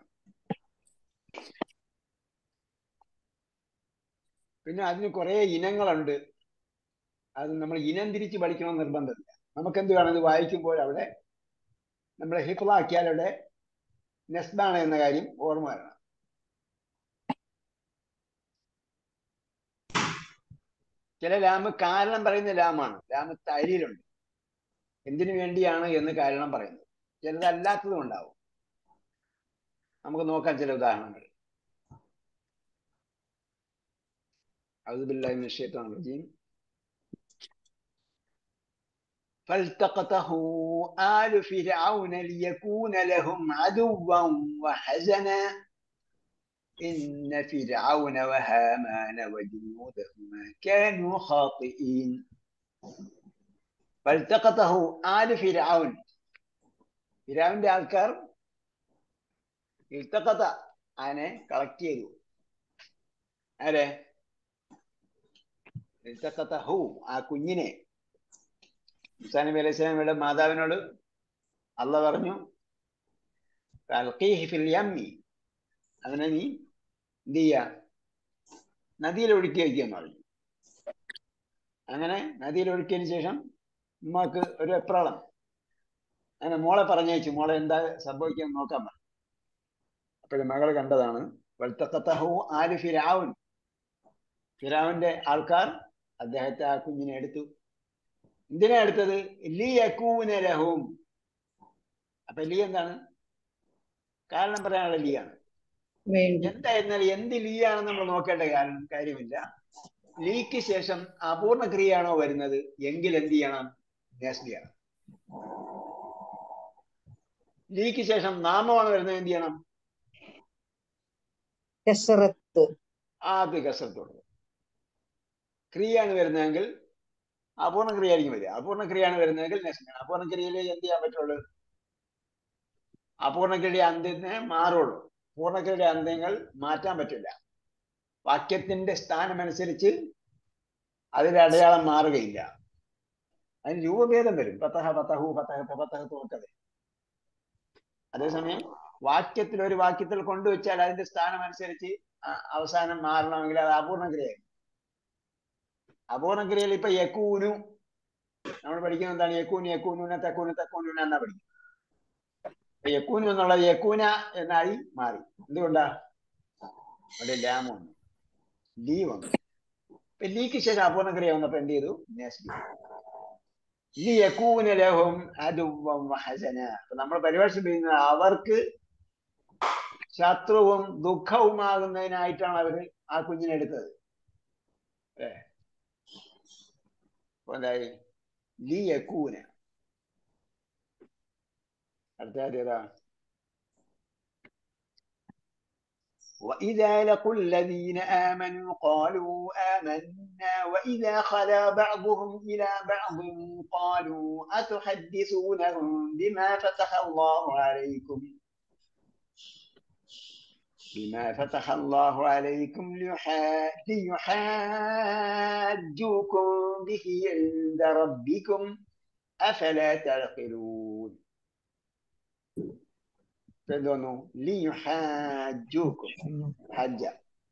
പിന്നെ അതിന് കുറെ ഇനങ്ങളുണ്ട് അത് നമ്മൾ ഇനം തിരിച്ച് പഠിക്കണം നിർബന്ധമില്ല നമുക്ക് എന്ത് വേണം ഇത് വായിക്കുമ്പോൾ അവിടെ നമ്മൾ ഹിഫ്ലാക്കിയാൽ അവിടെ നെസ്ബാണ് എന്ന കാര്യം ഓർമ്മ വരണം ചില ലാമ് കാരണം പറയുന്ന ലാമാണ് ലാമ് തരിയിലുണ്ട് എന്തിനു വേണ്ടിയാണ് എന്ന് കാരണം പറയുന്നത് ചിലതല്ലാത്തതും ഉണ്ടാവും നമുക്ക് നോക്കാം ചില ഉദാഹരണങ്ങൾ أعوذ بالله من الشيطان الرجيم فالتقطه آل فرعون ليكون لهم عدوا وحزنا إن فرعون وهامان وجنودهما كانوا خاطئين فالتقطه آل فرعون فرعون ആൾക്കാർ ഇൽത്തഖത ആനെ കളക്ട് ചെയ്തു ആരെ ഇൽത്തഖതഹു ആ കുഞ്ഞിനെ മുസാ നബി അലൈഹി സ്വലാമയുടെ മാതാവിനോട് അല്ല പറഞ്ഞു അൽഖീഹി ഫിൽ യമ്മി അതിനെ നീ എന്ത് ചെയ്യ നദിയിൽ ഒഴുക്കി വയ്ക്കുമെന്ന് പറഞ്ഞു അങ്ങനെ നദിയിൽ ഒഴുക്കിയതിന് ശേഷം ഉമ്മാക്ക് ഒരു എപ്രാളം അങ്ങനെ മോളെ പറഞ്ഞയച്ചു മോളെ എന്താ സംഭവിക്കാൻ നോക്കാൻ പറഞ്ഞു അപ്പോഴും മകൾ കണ്ടതാണ് വൽത്തഖതഹു ആല് ഫിരാവുൻ ഫിരാവിന്റെ ആൾക്കാർ അദ്ദേഹത്തെ ആ കുഞ്ഞിനെ എടുത്തു എന്തിനാ എടുത്തത് ലീ യക്കൂന ലഹും അപ്പൊ ലീ എന്താണ് കാരണം പറയാനുള്ള ലീ ആണ് വേണ്ടി എന്തായിരുന്നാലും എന്ത് ലീ ആണെന്ന് നമ്മൾ നോക്കേണ്ട കാരണം കാര്യമില്ല ലീക്ക് ശേഷം അപൂർണ ക്രിയയാണോ വരുന്നത് എങ്കിൽ എന്ത് ചെയ്യണം നേസ്ബ് ചെയ്യണം ലീക്ക് ശേഷം നാമമാണ് വരുന്നത് എന്ത് ചെയ്യണം കസറത്ത് ആദ്യ കസരത്തോട് ക്രിയയാണ് വരുന്നതെങ്കിൽ അപൂർണ ക്രിയ ആയിരിക്കും വരിക അപൂർണ ക്രിയയാണ് വരുന്നതെങ്കിൽ നെസ്ബ് അപൂർണ ക്രിയയിൽ എന്ത് ചെയ്യാൻ പറ്റുള്ളൂ അപൂർണക്രിയയുടെ അന്ത്യത്തിനെ മാറുള്ളൂ പൂർണ്ണക്രിയയുടെ അന്ത്യങ്ങൾ മാറ്റാൻ പറ്റില്ല വാക്യത്തിന്റെ സ്ഥാനമനുസരിച്ച് അതിന്റെ അടയാളം മാറുകയില്ല അതിന് രൂപഭേദം വരും പത്തഹ പത്തഹു പത്തഹ പത്തഹ തോക്കത് അതേസമയം വാക്യത്തിൽ ഒരു വാക്യത്തിൽ കൊണ്ടുവച്ചാൽ അതിന്റെ സ്ഥാനം അനുസരിച്ച് അ- അവസാനം മാറണമെങ്കിൽ അത് അപൂർണക്രിയയാണ് അപൂർണക്രിയയിൽ ഇപ്പൊ യക്കൂനു നമ്മൾ പഠിക്കുന്നത് എന്താണ് യക്കൂന് യക്കൂനുന തക്കൂന് തക്കൂനുന എന്നാ പഠിക്കുന്നത് അപ്പൊ യക്കൂനു എന്നുള്ളത് യക്കൂന എന്നായി മാറി എന്തുകൊണ്ടാ അവിടെ ലാം വന്നു ലീ വന്നു ഇപ്പൊ ലീക്ക് ശേഷം അപൂർണക്രിയ വന്നപ്പോ എന്ത് ചെയ്തു നേസ്ബി ലി യക്കൂന ലഹും അദുവ്വം വഹസന അപ്പൊ നമ്മൾ പരിഭാഷിപ്പിക്കുന്നത് അവർക്ക് ശത്രുവും ദുഃഖവുമാകുന്നതിനായിട്ടാണ് അവര് ആ കുഞ്ഞിനെ എടുത്തത് ഏ അപ്പൊ എന്തായി ലി യക്കൂന അടുത്ത കാര്യം ഏതാ وإذا لقوا الذين آمنوا قالوا آمنا وإذا خلا بعضهم إلى بعض قالوا أتحدثونهم بما فتح الله عليكم بما فتح الله عليكم ليحا- ليحاجوكم به عند ربكم أفلا تعقلون تدونوا ليحاجوكم ഹജ്ജ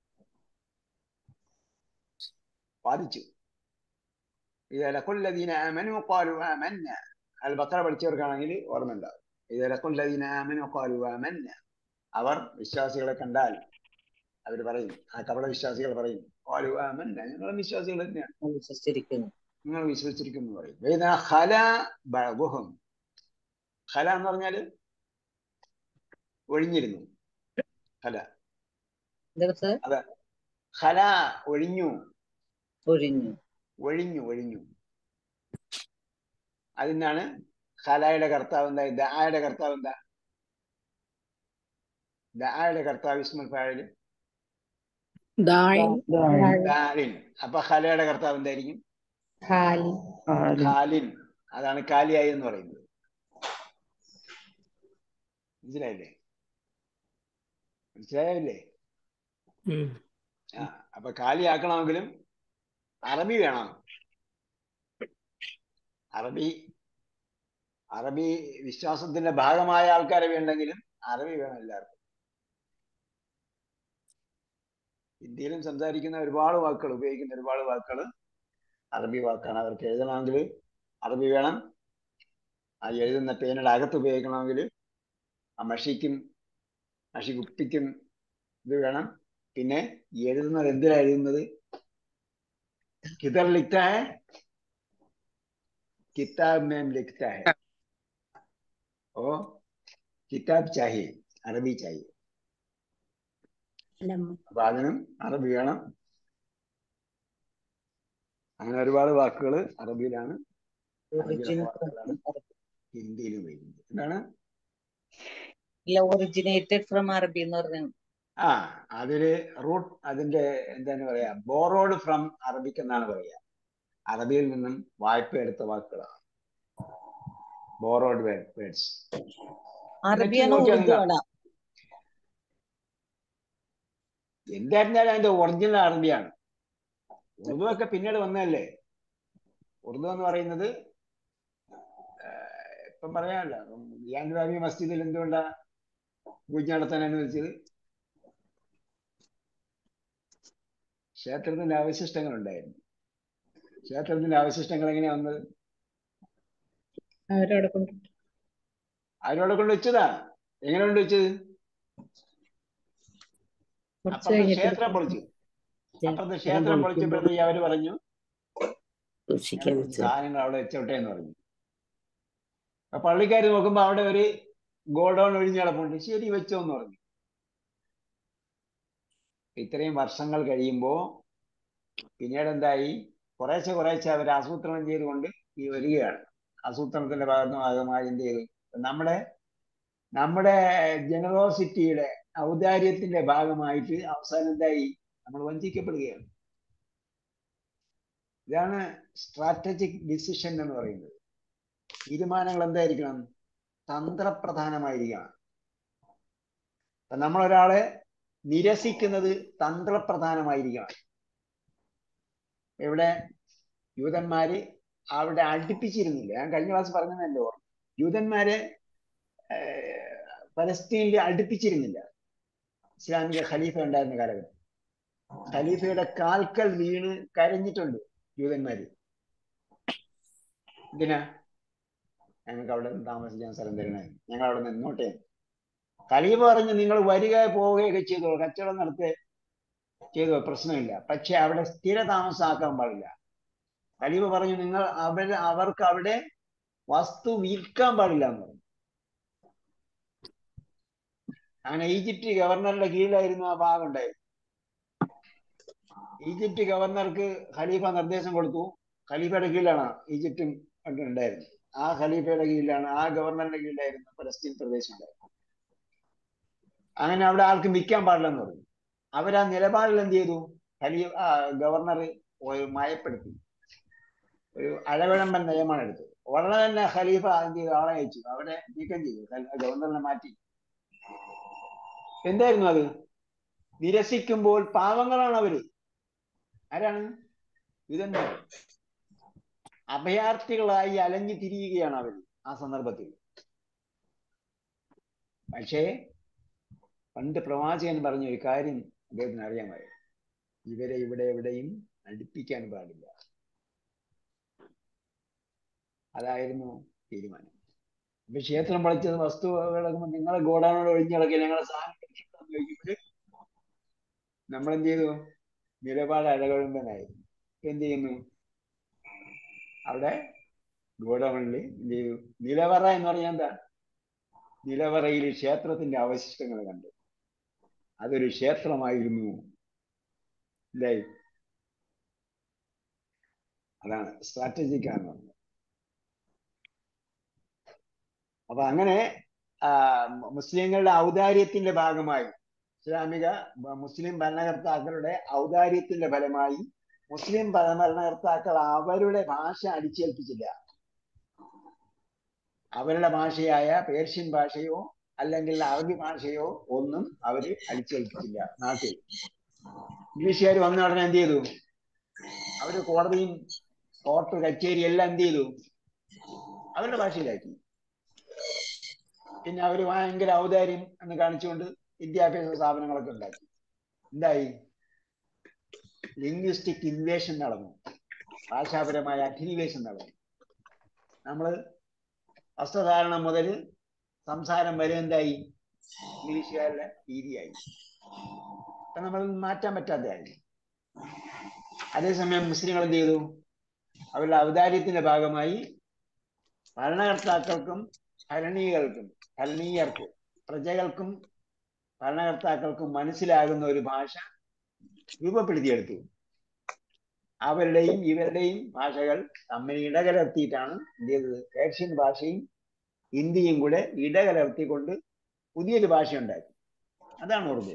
വാദിച്ചു ഇതലക്കുല്ലദീന ആമനു ഖാലു ആമന്ന അൽ ബക്കറ പഠിച്ചവർക്കാണെങ്കിൽ ഓർമ്മ ഉണ്ടാവും ഇതലക്കുല്ലദീന ആമനു ഖാലു ആമന്ന അവർ വിശ്വാസികളെ കണ്ടാൽ അവർ പറയും ആ കപട വിശ്വാസികൾ പറയും ഖാലു ആമന്ന ഞങ്ങൾ വിശ്വാസികൾ തന്നെയാണ് വിശ്വസിച്ചിരിക്കുന്നു നിങ്ങൾ വിശ്വസിച്ചിരിക്കുന്നു എന്ന് പറയും വേദ ഖല ബഅദുഹും ഖല എന്ന് പറഞ്ഞാല് ഒഴിഞ്ഞിരുന്നു ഖല എന്താ സാർ ഖല ഒഴിഞ്ഞു ഒഴിഞ്ഞു ഒഴിഞ്ഞു ഒഴിഞ്ഞു അതിനാണ് ഖലായുടെ കർത്താവ് എന്താ ദായുടെ കർത്താവ് എന്താ ദായുടെ കർത്താവ് ഇസ്മുൽ ഫാഴില് ദാലിൻ അപ്പൊ ഖലയുടെ കർത്താവ് എന്തായിരിക്കും ഖാലി ഖാലിൻ അതാണ് കാലിയായി എന്ന് പറയുന്നത് മനസ്സിലായില്ലേ മനസ്സിലായില്ലേ ആ അപ്പൊ കാലിയാക്കണമെങ്കിലും അറബി വേണം അറബി അറബി വിശ്വാസത്തിന്റെ ഭാഗമായ ആൾക്കാരെ വേണ്ടെങ്കിലും അറബി വേണം എല്ലാവർക്കും ഇന്ത്യയിലും സംസാരിക്കുന്ന ഒരുപാട് വാക്കുകൾ ഉപയോഗിക്കുന്ന ഒരുപാട് വാക്കുകൾ അറബി വാക്കാണ് അവർക്ക് എഴുതണമെങ്കിൽ അറബി വേണം ആ എഴുതുന്ന പേനയുടെ അകത്ത് ഉപയോഗിക്കണമെങ്കിൽ ആ മഷിക്കും മഷി കുപ്പിക്കും ഇത് വേണം പിന്നെ എഴുതുന്നത് എന്തിനാ എഴുതുന്നത് किधर लिखता है किताब में लिखता है ओ किताब चाहिए അറബി चाहिए അപ്പൊ അതിനും അറബി വേണം അങ്ങനെ ഒരുപാട് വാക്കുകൾ അറബിയിലാണ് അറബിയിലെ വാക്കുകളാണ് ഹിന്ദിയിൽ ഉപയോഗിക്കുന്നത് എന്താണ് ഇല്ല ഒറിജിനേറ്റഡ് ഫ്രം അറബി എന്ന് പറഞ്ഞു ആ അതില് റൂട്ട് അതിന്റെ എന്താണ് പറയാ ബോറോഡ് ഫ്രം അറബിക് എന്നാണ് പറയാ അറബിയിൽ നിന്നും വായ്പ എടുത്ത വാക്കുകളാണ് ബോറോഡ് വേർഡ്സ് അറബിയാണോ നോക്കിയാൽ ഉറുദു ആണോ എന്തായിരുന്നാലും അതിന്റെ ഒറിജിനൽ അറബിയാണ് ഉറുദു ഒക്കെ പിന്നീട് വന്നതല്ലേ ഉറുദു എന്ന് പറയുന്നത് ആഹ് ഇപ്പം പറയാനല്ല യാൻവാബി മസ്ജിദിൽ എന്തുകൊണ്ടാ പൂജ നടത്താൻ അനുവദിച്ചത് ക്ഷേത്രത്തിന്റെ അവശിഷ്ടങ്ങൾ ഉണ്ടായിരുന്നു ക്ഷേത്രത്തിന്റെ അവശിഷ്ടങ്ങൾ എങ്ങനെയാ വന്നത് അവരവിടെ കൊണ്ട് അവരോടെ കൊണ്ട് വെച്ചതാ എങ്ങനെ കൊണ്ട് വെച്ചത് കുറച്ച് അപ്പുറത്തെ കഴിഞ്ഞിട്ട് ക്ഷേത്രം പൊളിച്ചു അപ്പുറത്തെ ക്ഷേത്രം പൊളിച്ചപ്പോഴത്തേക്ക് അവര് പറഞ്ഞു സൂക്ഷിക്കാൻ "ഞങ്ങൾ കുറച്ച് സാധനങ്ങൾ അവിടെ വെച്ചോട്ടെ എന്ന് പറഞ്ഞു അപ്പൊ പള്ളിക്കാർ നോക്കുമ്പോ അവിടെ ഒരു ഗോഡൌൺ ഒഴിഞ്ഞ് കിടപ്പുണ്ട് ശരി വെച്ചോ എന്ന് പറഞ്ഞു ഇത്രയും വർഷങ്ങൾ കഴിയുമ്പോ പിന്നീട് എന്തായി കുറേശ്ശെ കുറേശ്ശെ അവർ ആസൂത്രണം ചെയ്തുകൊണ്ട് ഈ വരികയാണ് ആസൂത്രണത്തിന്റെ ഭാഗത്തും ഭാഗമായി എന്ത് ചെയ്തു നമ്മുടെ നമ്മുടെ ജനറോസിറ്റിയുടെ ഔദാര്യത്തിന്റെ ഭാഗമായിട്ട് അവസാനം എന്തായി നമ്മൾ വഞ്ചിക്കപ്പെടുകയാണ് ഇതാണ് സ്ട്രാറ്റജിക് ഡിസിഷൻ എന്ന് പറയുന്നത് തീരുമാനങ്ങൾ എന്തായിരിക്കണം തന്ത്രപ്രധാനമായിരിക്കണം അപ്പൊ നമ്മളൊരാളെ നിരസിക്കുന്നത് തന്ത്രപ്രധാനമായിരിക്കണം ഇവിടെ യൂതന്മാര് അവിടെ അടുപ്പിച്ചിരുന്നില്ല ഞാൻ കഴിഞ്ഞ ക്ലാസ് പറഞ്ഞതല്ലോ യൂതന്മാരെ ഏർ, പലസ്തീനിൽ അടുപ്പിച്ചിരുന്നില്ല ഇസ്ലാമിക ഖലീഫ ഉണ്ടായിരുന്ന കാലഘട്ടം ഖലീഫയുടെ കാൽക്കൽ വീണ് കരഞ്ഞിട്ടുണ്ട് യൂതന്മാര് എന്തിനാ ഞങ്ങൾക്ക് അവിടെ നിന്ന് താമസിക്കാൻ സ്ഥലം തരണേ ഞങ്ങൾ അവിടെ നിന്നോട്ടെ ഖലീഫ പറഞ്ഞു നിങ്ങൾ വരിക പോവുകയൊക്കെ ചെയ്തോ കച്ചവടം നടത്തുക ചെയ്തോ പ്രശ്നമില്ല പക്ഷെ അവിടെ സ്ഥിര താമസമാക്കാൻ പാടില്ല ഖലീഫ പറഞ്ഞു നിങ്ങൾ അവർ അവർക്ക് അവിടെ വസ്തു വിൽക്കാൻ പാടില്ല എന്ന് പറഞ്ഞു അങ്ങനെ ഈജിപ്റ്റ് ഗവർണറുടെ കീഴിലായിരുന്നു ആ ഭാഗം ഉണ്ടായത് ഈജിപ്റ്റ് ഗവർണർക്ക് ഖലീഫ നിർദ്ദേശം കൊടുത്തു ഖലീഫയുടെ കീഴിലാണ് ഈജിപ്തും ഒക്കെ ഉണ്ടായിരുന്നത് ആ ഖലീഫയുടെ കീഴിലാണ് ആ ഗവർണറുടെ കീഴിലായിരുന്നു പലസ്തീൻ പ്രദേശം ഉണ്ടായിരുന്നത് അങ്ങനെ അവിടെ ആൾക്കും വിൽക്കാൻ പാടില്ലെന്ന് പറഞ്ഞു അവരാ നിലപാടിൽ എന്ത് ചെയ്തു ഖലീ ആ, ഗവർണർ ഒരു മയപ്പെടുത്തി ഒരു അഴവിഴമ്പൻ നിയമമാണ് എടുത്തത് ഉടനെ തന്നെ ഖലീഫ എന്ത് ചെയ്തു ആളെ അയച്ചു അവരെ നീക്കം ചെയ്തു ഖൽ- ഗവർണറിനെ മാറ്റി എന്തായിരുന്നു അത് നിരസിക്കുമ്പോൾ പാവങ്ങളാണ് അവര് ആരാണ് യുധന്മാർ അഭയാർത്ഥികളായി അലഞ്ഞു തിരിയുകയാണ് അവർ ആ സന്ദർഭത്തിൽ പക്ഷേ പണ്ട് പ്രവാചകൻ പറഞ്ഞ ഒരു കാര്യം അദ്ദേഹത്തിന് അറിയാമായിരുന്നു ഇവരെ ഇവിടെ എവിടെയും അടുപ്പിക്കാൻ പാടില്ല അതായിരുന്നു തീരുമാനം ഇപ്പൊ ക്ഷേത്രം പൊളിച്ചത് വസ്തു കിടക്കുമ്പോൾ നിങ്ങളെ ഗോഡാനോട് ഒഴിഞ്ഞിടക്കി ഞങ്ങളെ സാധനം ചോദിക്കുമ്പോൾ നമ്മൾ എന്ത് ചെയ്തു നിലപാട് അഴകഴുമ്പനായിരുന്നു ഇപ്പൊ എന്ത് ചെയ്യുന്നു അവിടെ ഗോഡൗണിൽ എന്ത് ചെയ്തു നിലവറ എന്ന് പറഞ്ഞാൽ എന്താ നിലവറയിൽ ക്ഷേത്രത്തിന്റെ അവശിഷ്ടങ്ങൾ കണ്ടു അതൊരു ക്ഷേത്രമായിരുന്നു അല്ലേ അതാണ് സ്ട്രാറ്റജിക് ആണ് പറഞ്ഞത് അപ്പൊ അങ്ങനെ ആ, മുസ്ലിങ്ങളുടെ ഔദാര്യത്തിന്റെ ഭാഗമായി ഇസ്ലാമിക ബ- മുസ്ലിം ഭരണകർത്താക്കളുടെ ഔദാര്യത്തിന്റെ ഫലമായി മുസ്ലിം ഭ- ഭരണകർത്താക്കൾ അവരുടെ ഭാഷ അടിച്ചേൽപ്പിച്ചില്ല അവരുടെ ഭാഷയായ പേർഷ്യൻ ഭാഷയോ അല്ലെങ്കിൽ അറബി ഭാഷയോ ഒന്നും അവര് അടിച്ചേൽപ്പിച്ചില്ല നാട്ടിൽ ഇംഗ്ലീഷുകാർ വന്ന ഉടനെ എന്ത് ചെയ്തു അവര് കോടതിയും കോർട്ട് കച്ചേരി എല്ലാം എന്ത് ചെയ്തു അവരുടെ ഭാഷയിലാക്കി പിന്നെ അവര് ഭയങ്കര ഔദാര്യം എന്ന് കാണിച്ചുകൊണ്ട് വിദ്യാഭ്യാസ സ്ഥാപനങ്ങളൊക്കെ ഉണ്ടാക്കി എന്തായി ലിംഗ്വിസ്റ്റിക് ഇൻവേഷൻ നടന്നു ഭാഷാപരമായ അധിനിവേശം നടന്നു നമ്മള് വസ്ത്രധാരണം മുതൽ സംസാരം വരെ എന്തായി ഇംഗ്ലീഷുകാരുടെ രീതിയായി അപ്പൊ നമ്മൾ മാറ്റാൻ പറ്റാത്തതായി അതേസമയം മുസ്ലിങ്ങൾ എന്ത് ചെയ്തു അവരുടെ ഔദാര്യത്തിന്റെ ഭാഗമായി ഭരണകർത്താക്കൾക്കും ഭരണീയർക്കും ഭരണീയർക്കും പ്രജകൾക്കും ഭരണകർത്താക്കൾക്കും മനസ്സിലാകുന്ന ഒരു ഭാഷ രൂപപ്പെടുത്തിയെടുത്തു അവരുടെയും ഇവരുടെയും ഭാഷകൾ തമ്മിൽ ഇടകലർത്തിയിട്ടാണ് എന്ത് ചെയ്തത് പേർഷ്യൻ ഭാഷയും ഹിന്ദിയും കൂടെ ഇടകലർത്തിക്കൊണ്ട് പുതിയൊരു ഭാഷ ഉണ്ടാക്കി അതാണ് ഉറുദു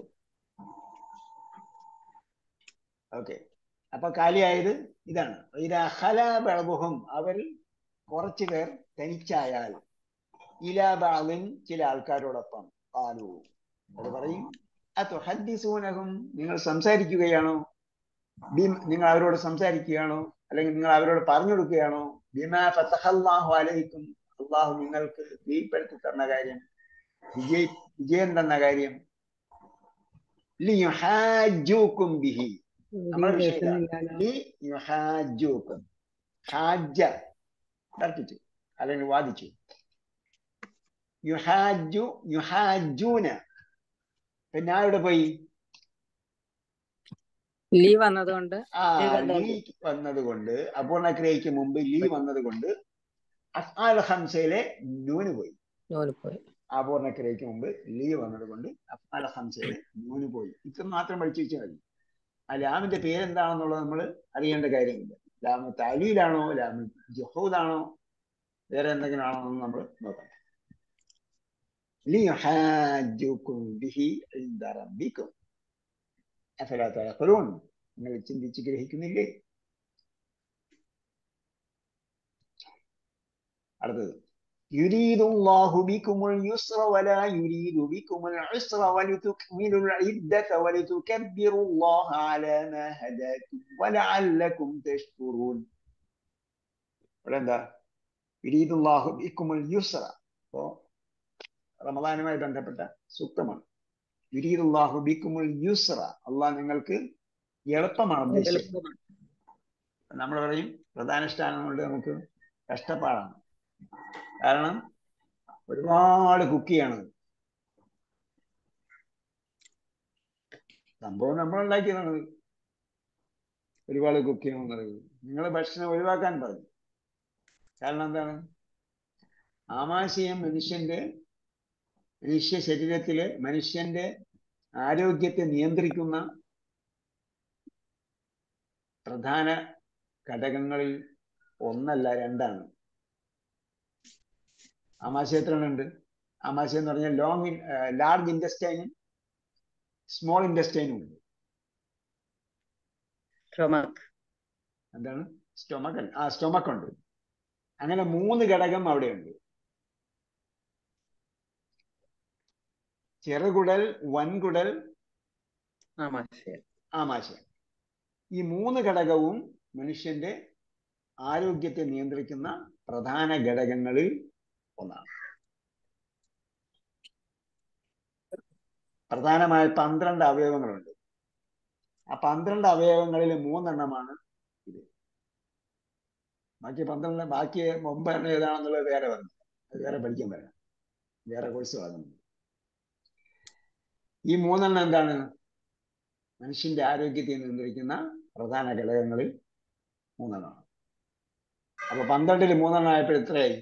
ഓക്കെ അപ്പൊ കാലിയായത് ഇതാണ് ഇതഹലബഹും അവരിൽ കുറച്ചു പേർ തനിച്ചായാൽ ഇലാബാലിൻ ചില ആൾക്കാരോടൊപ്പം ആലു അത് പറയും അതുഹദ്ദിസൂനഹും നിങ്ങൾ സംസാരിക്കുകയാണോ ബിം നിങ്ങൾ അവരോട് സംസാരിക്കുകയാണോ അല്ലെങ്കിൽ നിങ്ങൾ അവരോട് പറഞ്ഞു കൊടുക്കുകയാണോ ബിമാ ഫതഹല്ലാഹു അലൈക്കും അള്ളാഹു നിങ്ങൾക്ക് കീഴ്പ്പെടുത്തി തന്ന കാര്യം വിജയ് വിജയം തന്ന കാര്യം ലിയുഹാജൂക്കും ബിഹി നമ്മുടെ വിഷയം ഇതാ. ലിയുഹാജൂക്കും ഹാജ തർക്കിച്ചു അല്ലെങ്കിൽ വാദിച്ചു യുഹാജു യുഹാജൂന പിന്നെ ഞാൻ ഇവിടെ പോയി ലീ വന്നതുകൊണ്ട് ആ ലീ കൊണ്ടുവന്നു. ലീ വന്നത് കൊണ്ട് അപൂർണക്രിയയ്ക്ക് മുമ്പ് ലീ വന്നത് കൊണ്ട് അഫ്ആൽ ഹംസയിലെ നൂന് പോയി നൂല് പോയി അപൂർണക്രിയയ്ക്ക് മുമ്പ് ലീ വന്നത് കൊണ്ട് അഫ്ആൽ ഹംസയിലെ നൂന് പോയി ഇത്ര മാത്രം പഠിച്ചു വെച്ചാൽ മതി ആ ലാമിന്റെ പേരെന്താണെന്നുള്ളത് നമ്മൾ അറിയേണ്ട കാര്യമില്ല ലാമ് താലീലാണോ ലാമ് ജഹൂദാണോ വേറെ എന്തെങ്കിലും ആണോ എന്ന് നമ്മൾ നോക്കണം ലിയുഹാജുക്കും ബിഹി ഇൻദ റബ്ബിക്കും അഫലാ തഅഖിലൂൻ നിങ്ങൾ ചിന്തിച്ച് ഗ്രഹിക്കുന്നില്ലേ അടുത്തത് يريد الله بكم اليسر ولا يريد بكم العسر ولتكملوا العدة ولتكبروا الله على ما هداكم ولعلكم تشكرون ഇവിടെ എന്താ يريد الله بكم اليسر അപ്പോ റമദാനുമായി ബന്ധപ്പെട്ട സൂക്തമാണ് يريد الله بكم اليسر അള്ളാഹ് നിങ്ങൾക്ക് എളുപ്പമാണ് ഉദ്ദേശിച്ചത് നമ്മൾ പറയും പ്രധാനുഷ്ഠാനം കൊണ്ട് നമുക്ക് കഷ്ടപ്പാടാണ് കാരണം ഒരുപാട് കുക്ക് ചെയ്യണം സംഭവം നമ്മൾ ഉണ്ടാക്കിയതാണ് ഒരുപാട് കുക്ക് ചെയ്യണം എന്ന് പറയുന്നത് നിങ്ങൾ ഭക്ഷണം ഒഴിവാക്കാൻ പറഞ്ഞു കാരണം എന്താണ് ആമാശയം മനുഷ്യന്റെ മനുഷ്യ ശരീരത്തിലെ മനുഷ്യന്റെ ആരോഗ്യത്തെ നിയന്ത്രിക്കുന്ന പ്രധാന ഘടകങ്ങളിൽ ഒന്നല്ല രണ്ടാണ് ആമാശയം എത്ര ഉണ്ട് ആമാശയം എന്ന് പറഞ്ഞാൽ ലോങ് ലാർജ് ഇൻഡസ്റ്റൈനും സ്മോൾ ഇൻഡസ്റ്റൈനും ഉണ്ട് സ്tomach എന്താണ് സ്റ്റൊമക്കൽ ആ സ്റ്റൊമക്ക് ഉണ്ട് അങ്ങനെ മൂന്ന് ഘടകം അവിടെയുണ്ട് ചെറുകുടൽ വൻകുടൽ ആമാശയം ആമാശയം ഈ മൂന്ന് ഘടകവും മനുഷ്യന്റെ ആരോഗ്യത്തെ നിയന്ത്രിക്കുന്ന പ്രധാന ഘടകങ്ങളിൽ ഒന്നാണ് പ്രധാനമായ പന്ത്രണ്ട് അവയവങ്ങളുണ്ട് ആ പന്ത്രണ്ട് അവയവങ്ങളിൽ മൂന്നെണ്ണമാണ് ഇത് ബാക്കി പന്ത്രണ്ട് ബാക്കി ഒമ്പതെണ്ണം ഏതാണെന്നുള്ളത് വേറെ പറഞ്ഞു അത് വേറെ പഠിക്കാൻ വരാം വേറെ കോഴ്സ് പറഞ്ഞു ഈ മൂന്നെണ്ണം എന്താണ് മനുഷ്യന്റെ ആരോഗ്യത്തെ നിയന്ത്രിക്കുന്ന പ്രധാന ഘടകങ്ങളിൽ മൂന്നെണ്ണമാണ് അപ്പൊ പന്ത്രണ്ടിൽ മൂന്നെണ്ണം ആയപ്പോൾ എത്രയായി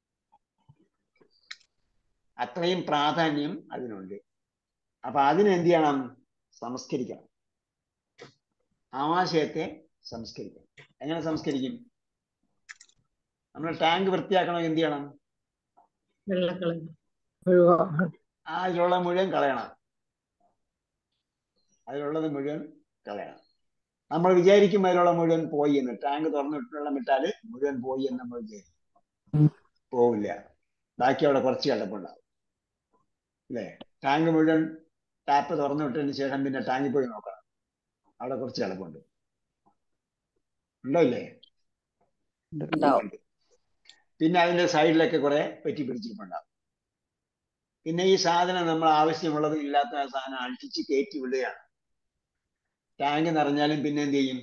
അത്രയും പ്രാധാന്യം അതിനുണ്ട് അപ്പൊ അതിന് എന്ത് ചെയ്യണം സംസ്കരിക്കണം ആമാശയത്തെ സംസ്കരിക്കണം എങ്ങനെ സംസ്കരിക്കും നമ്മൾ ടാങ്ക് വൃത്തിയാക്കണമെങ്കിൽ എന്ത് ചെയ്യണം വെള്ളക്കളർ ആ അതിലുള്ള മുഴുവൻ കളയണം അതിലുള്ളത് മുഴുവൻ കളയണം നമ്മൾ വിചാരിക്കും അതിലുള്ള മുഴുവൻ പോയി എന്ന് ടാങ്ക് തുറന്നിട്ട് വെള്ളം വിട്ടാല് മുഴുവൻ പോയി എന്ന് നമ്മൾ വിചാരിക്കും പോവില്ല ബാക്കി അവിടെ കുറച്ച് കിടപ്പുണ്ടാവും അല്ലേ ടാങ്ക് മുഴുവൻ ടാപ്പ് തുറന്നു വിട്ടതിന് ശേഷം പിന്നെ ടാങ്കിൽ പോയി നോക്കണം അവിടെ കുറച്ച് കിടപ്പുണ്ട് ഉണ്ടോ ഇല്ലേ ഉണ്ടാവും ഉണ്ട്. പിന്നെ അതിന്റെ സൈഡിലൊക്കെ കുറെ പറ്റി പിടിച്ചിട്ടുണ്ടാവും പിന്നെ ഈ സാധനം നമ്മൾ ആവശ്യമുള്ളത് ഇല്ലാത്ത ആ സാധനം അടിച്ച് കയറ്റി വിടുകയാണ് ടാങ്ക് നിറഞ്ഞാലും പിന്നെ എന്ത് ചെയ്യും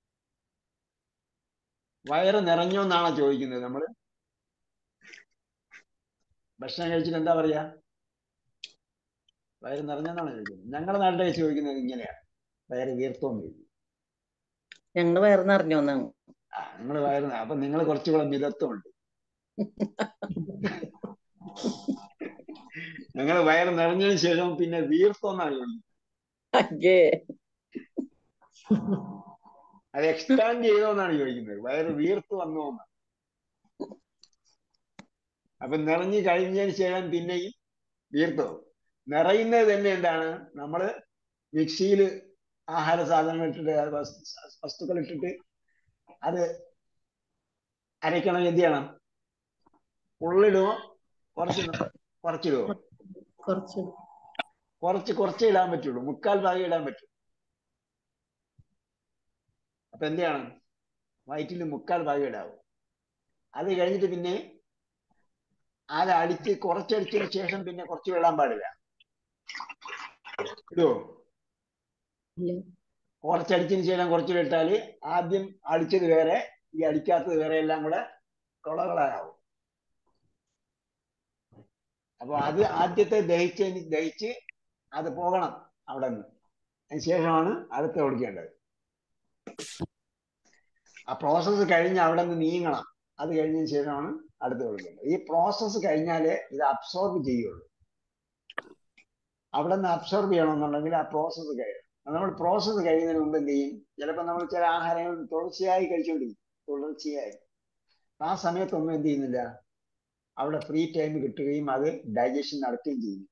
വയറ് നിറഞ്ഞോ എന്നാണോ ചോദിക്കുന്നത് നമ്മള് ഭക്ഷണം കഴിച്ചിട്ട് എന്താ പറയാ വയറ് നിറഞ്ഞെന്നാണ് ചോദിക്കുന്നത് ഞങ്ങളുടെ നാട്ടിലേക്ക് ചോദിക്കുന്നത് ഇങ്ങനെയാണ് വയറ് വീർത്തോന്ന് ചോദിക്കും ഞങ്ങള് വയറ് നിറഞ്ഞോന്നാണ് ആ നിങ്ങൾ വയറ് ന- അപ്പൊ നിങ്ങൾ കുറച്ചുകൂടെ മിതത്വമുണ്ട് ഞങ്ങൾ വയറ് നിറഞ്ഞതിന് ശേഷം പിന്നെ വീർത്തോന്നാണ് ചോദിക്കുന്നത് അയ്യേ അത് എക്സ്പാൻഡ് ചെയ്തോന്നാണ് ചോദിക്കുന്നത് വയറ് വീർത്ത് വന്നോ എന്നാണ് അപ്പൊ നിറഞ്ഞു കഴിഞ്ഞതിന് ശേഷം പിന്നെയും വീർത്തോ നിറയുന്നത് തന്നെ എന്താണ് നമ്മള് മിക്സിയിൽ ആഹാര സാധനങ്ങൾ ഇട്ടിട്ട് അത് വസ്- വസ്തുക്കൾ ഇട്ടിട്ട് അത് അരയ്ക്കണം എന്ത് ചെയ്യണം ഉള്ളിടുമോ കുറച്ച് കുറച്ചിടുമോ കുറച്ച് കുറച്ച് കുറച്ചേ ഇടാൻ പറ്റുള്ളൂ മുക്കാൽ ഭാഗം ഇടാൻ പറ്റും അപ്പൊ എന്ത് ചെയ്യണം വയറ്റിൽ മുക്കാൽ ഭാഗം ഇടാവും അത് കഴിഞ്ഞിട്ട് പിന്നെ അത് അടിച്ച് കുറച്ചടിച്ചതിന് ശേഷം പിന്നെ കുറച്ച് വിടാൻ പാടില്ല ഇടുവോ ഇല്ല കുറച്ചടിച്ചതിന് ശേഷം കുറച്ച് ഇട്ടാല് ആദ്യം അടിച്ചത് വേറെ ഈ അടിക്കാത്തത് വേറെ എല്ലാം കൂടെ കൊളകളാവും അപ്പൊ അത് ആദ്യത്തെ ദഹിച്ചതിന് ദഹിച്ച് അത് പോകണം അവിടെ നിന്ന് അതിന് ശേഷമാണ് അടുത്ത ഓടിക്കേണ്ടത് ആ പ്രോസസ്സ് കഴിഞ്ഞ് അവിടെ നിന്ന് നീങ്ങണം അത് കഴിഞ്ഞതിന് ശേഷമാണ് അടുത്ത ഓടിക്കേണ്ടത് ഈ പ്രോസസ്സ് കഴിഞ്ഞാലേ ഇത് അബ്സോർബ് ചെയ്യുള്ളൂ അവിടെ നിന്ന് അബ്സോർബ് ചെയ്യണമെന്നുണ്ടെങ്കിൽ ആ പ്രോസസ്സ് കഴിയണം അത് നമ്മൾ പ്രോസസ്സ് കഴിയുന്നതിന് മുമ്പ് എന്ത് ചെയ്യും ചിലപ്പോൾ നമ്മൾ ചില ആഹാരങ്ങൾ തുടർച്ചയായി കഴിച്ചുകൊണ്ടിരിക്കും തുടർച്ചയായി ആ സമയത്തൊന്നും എന്ത് ചെയ്യുന്നില്ല അവിടെ ഫ്രീ ടൈം കിട്ടുകയും അത് ഡൈജഷൻ നടത്തുകയും ചെയ്യുന്നില്ല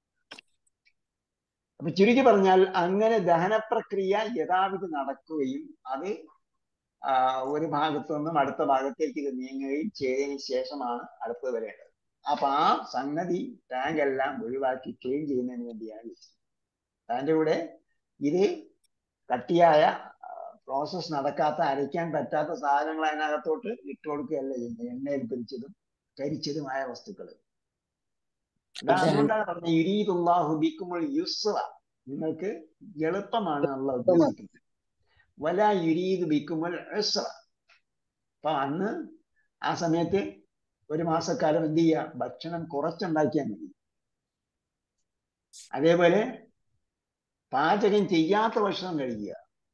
അപ്പൊ ചുരുക്കി പറഞ്ഞാൽ അങ്ങനെ ദഹന പ്രക്രിയ യഥാവിധി നടക്കുകയും അത് ആ, ഒരു ഭാഗത്തു നിന്നും അടുത്ത ഭാഗത്തേക്ക് ഇത് നീങ്ങുകയും ചെയ്തതിന് ശേഷമാണ് അടുത്തത് വരേണ്ടത് അപ്പൊ ആ സംഗതി ടാങ്ക് എല്ലാം ഒഴിവാക്കി ക്ലീൻ ചെയ്യുന്നതിന് വേണ്ടിയാണ് വെച്ചത് അതിന്റെ കൂടെ ഇത് കട്ടിയായ പ്രോസസ് നടക്കാത്ത അരയ്ക്കാൻ പറ്റാത്ത സാധനങ്ങൾ അതിനകത്തോട്ട് ഇട്ട് കൊടുക്കുകയല്ല ചെയ്യുന്നത് എണ്ണയിൽ പിരിച്ചതും കരിച്ചതുമായ വസ്തുക്കൾ അതാ അതുകൊണ്ടാണ് പറഞ്ഞത് യുരീദുല്ലാഹു ബിക്കുമുൽ യുസ്ര നിങ്ങൾക്ക് എളുപ്പമാണ് അള്ള ഉദ്ദേശിക്കുന്നത് വല യുരീദ് ബിക്കുമുൽ ഉസ്ര അപ്പൊ അന്ന് ആ സമയത്ത് ഒരു മാസക്കാലം എന്ത് ചെയ്യുക ഭക്ഷണം കുറച്ചുണ്ടാക്കിയാൽ മതി അതേപോലെ പാചകം ചെയ്യാത്ത ഭക്ഷണം കഴിക്കുക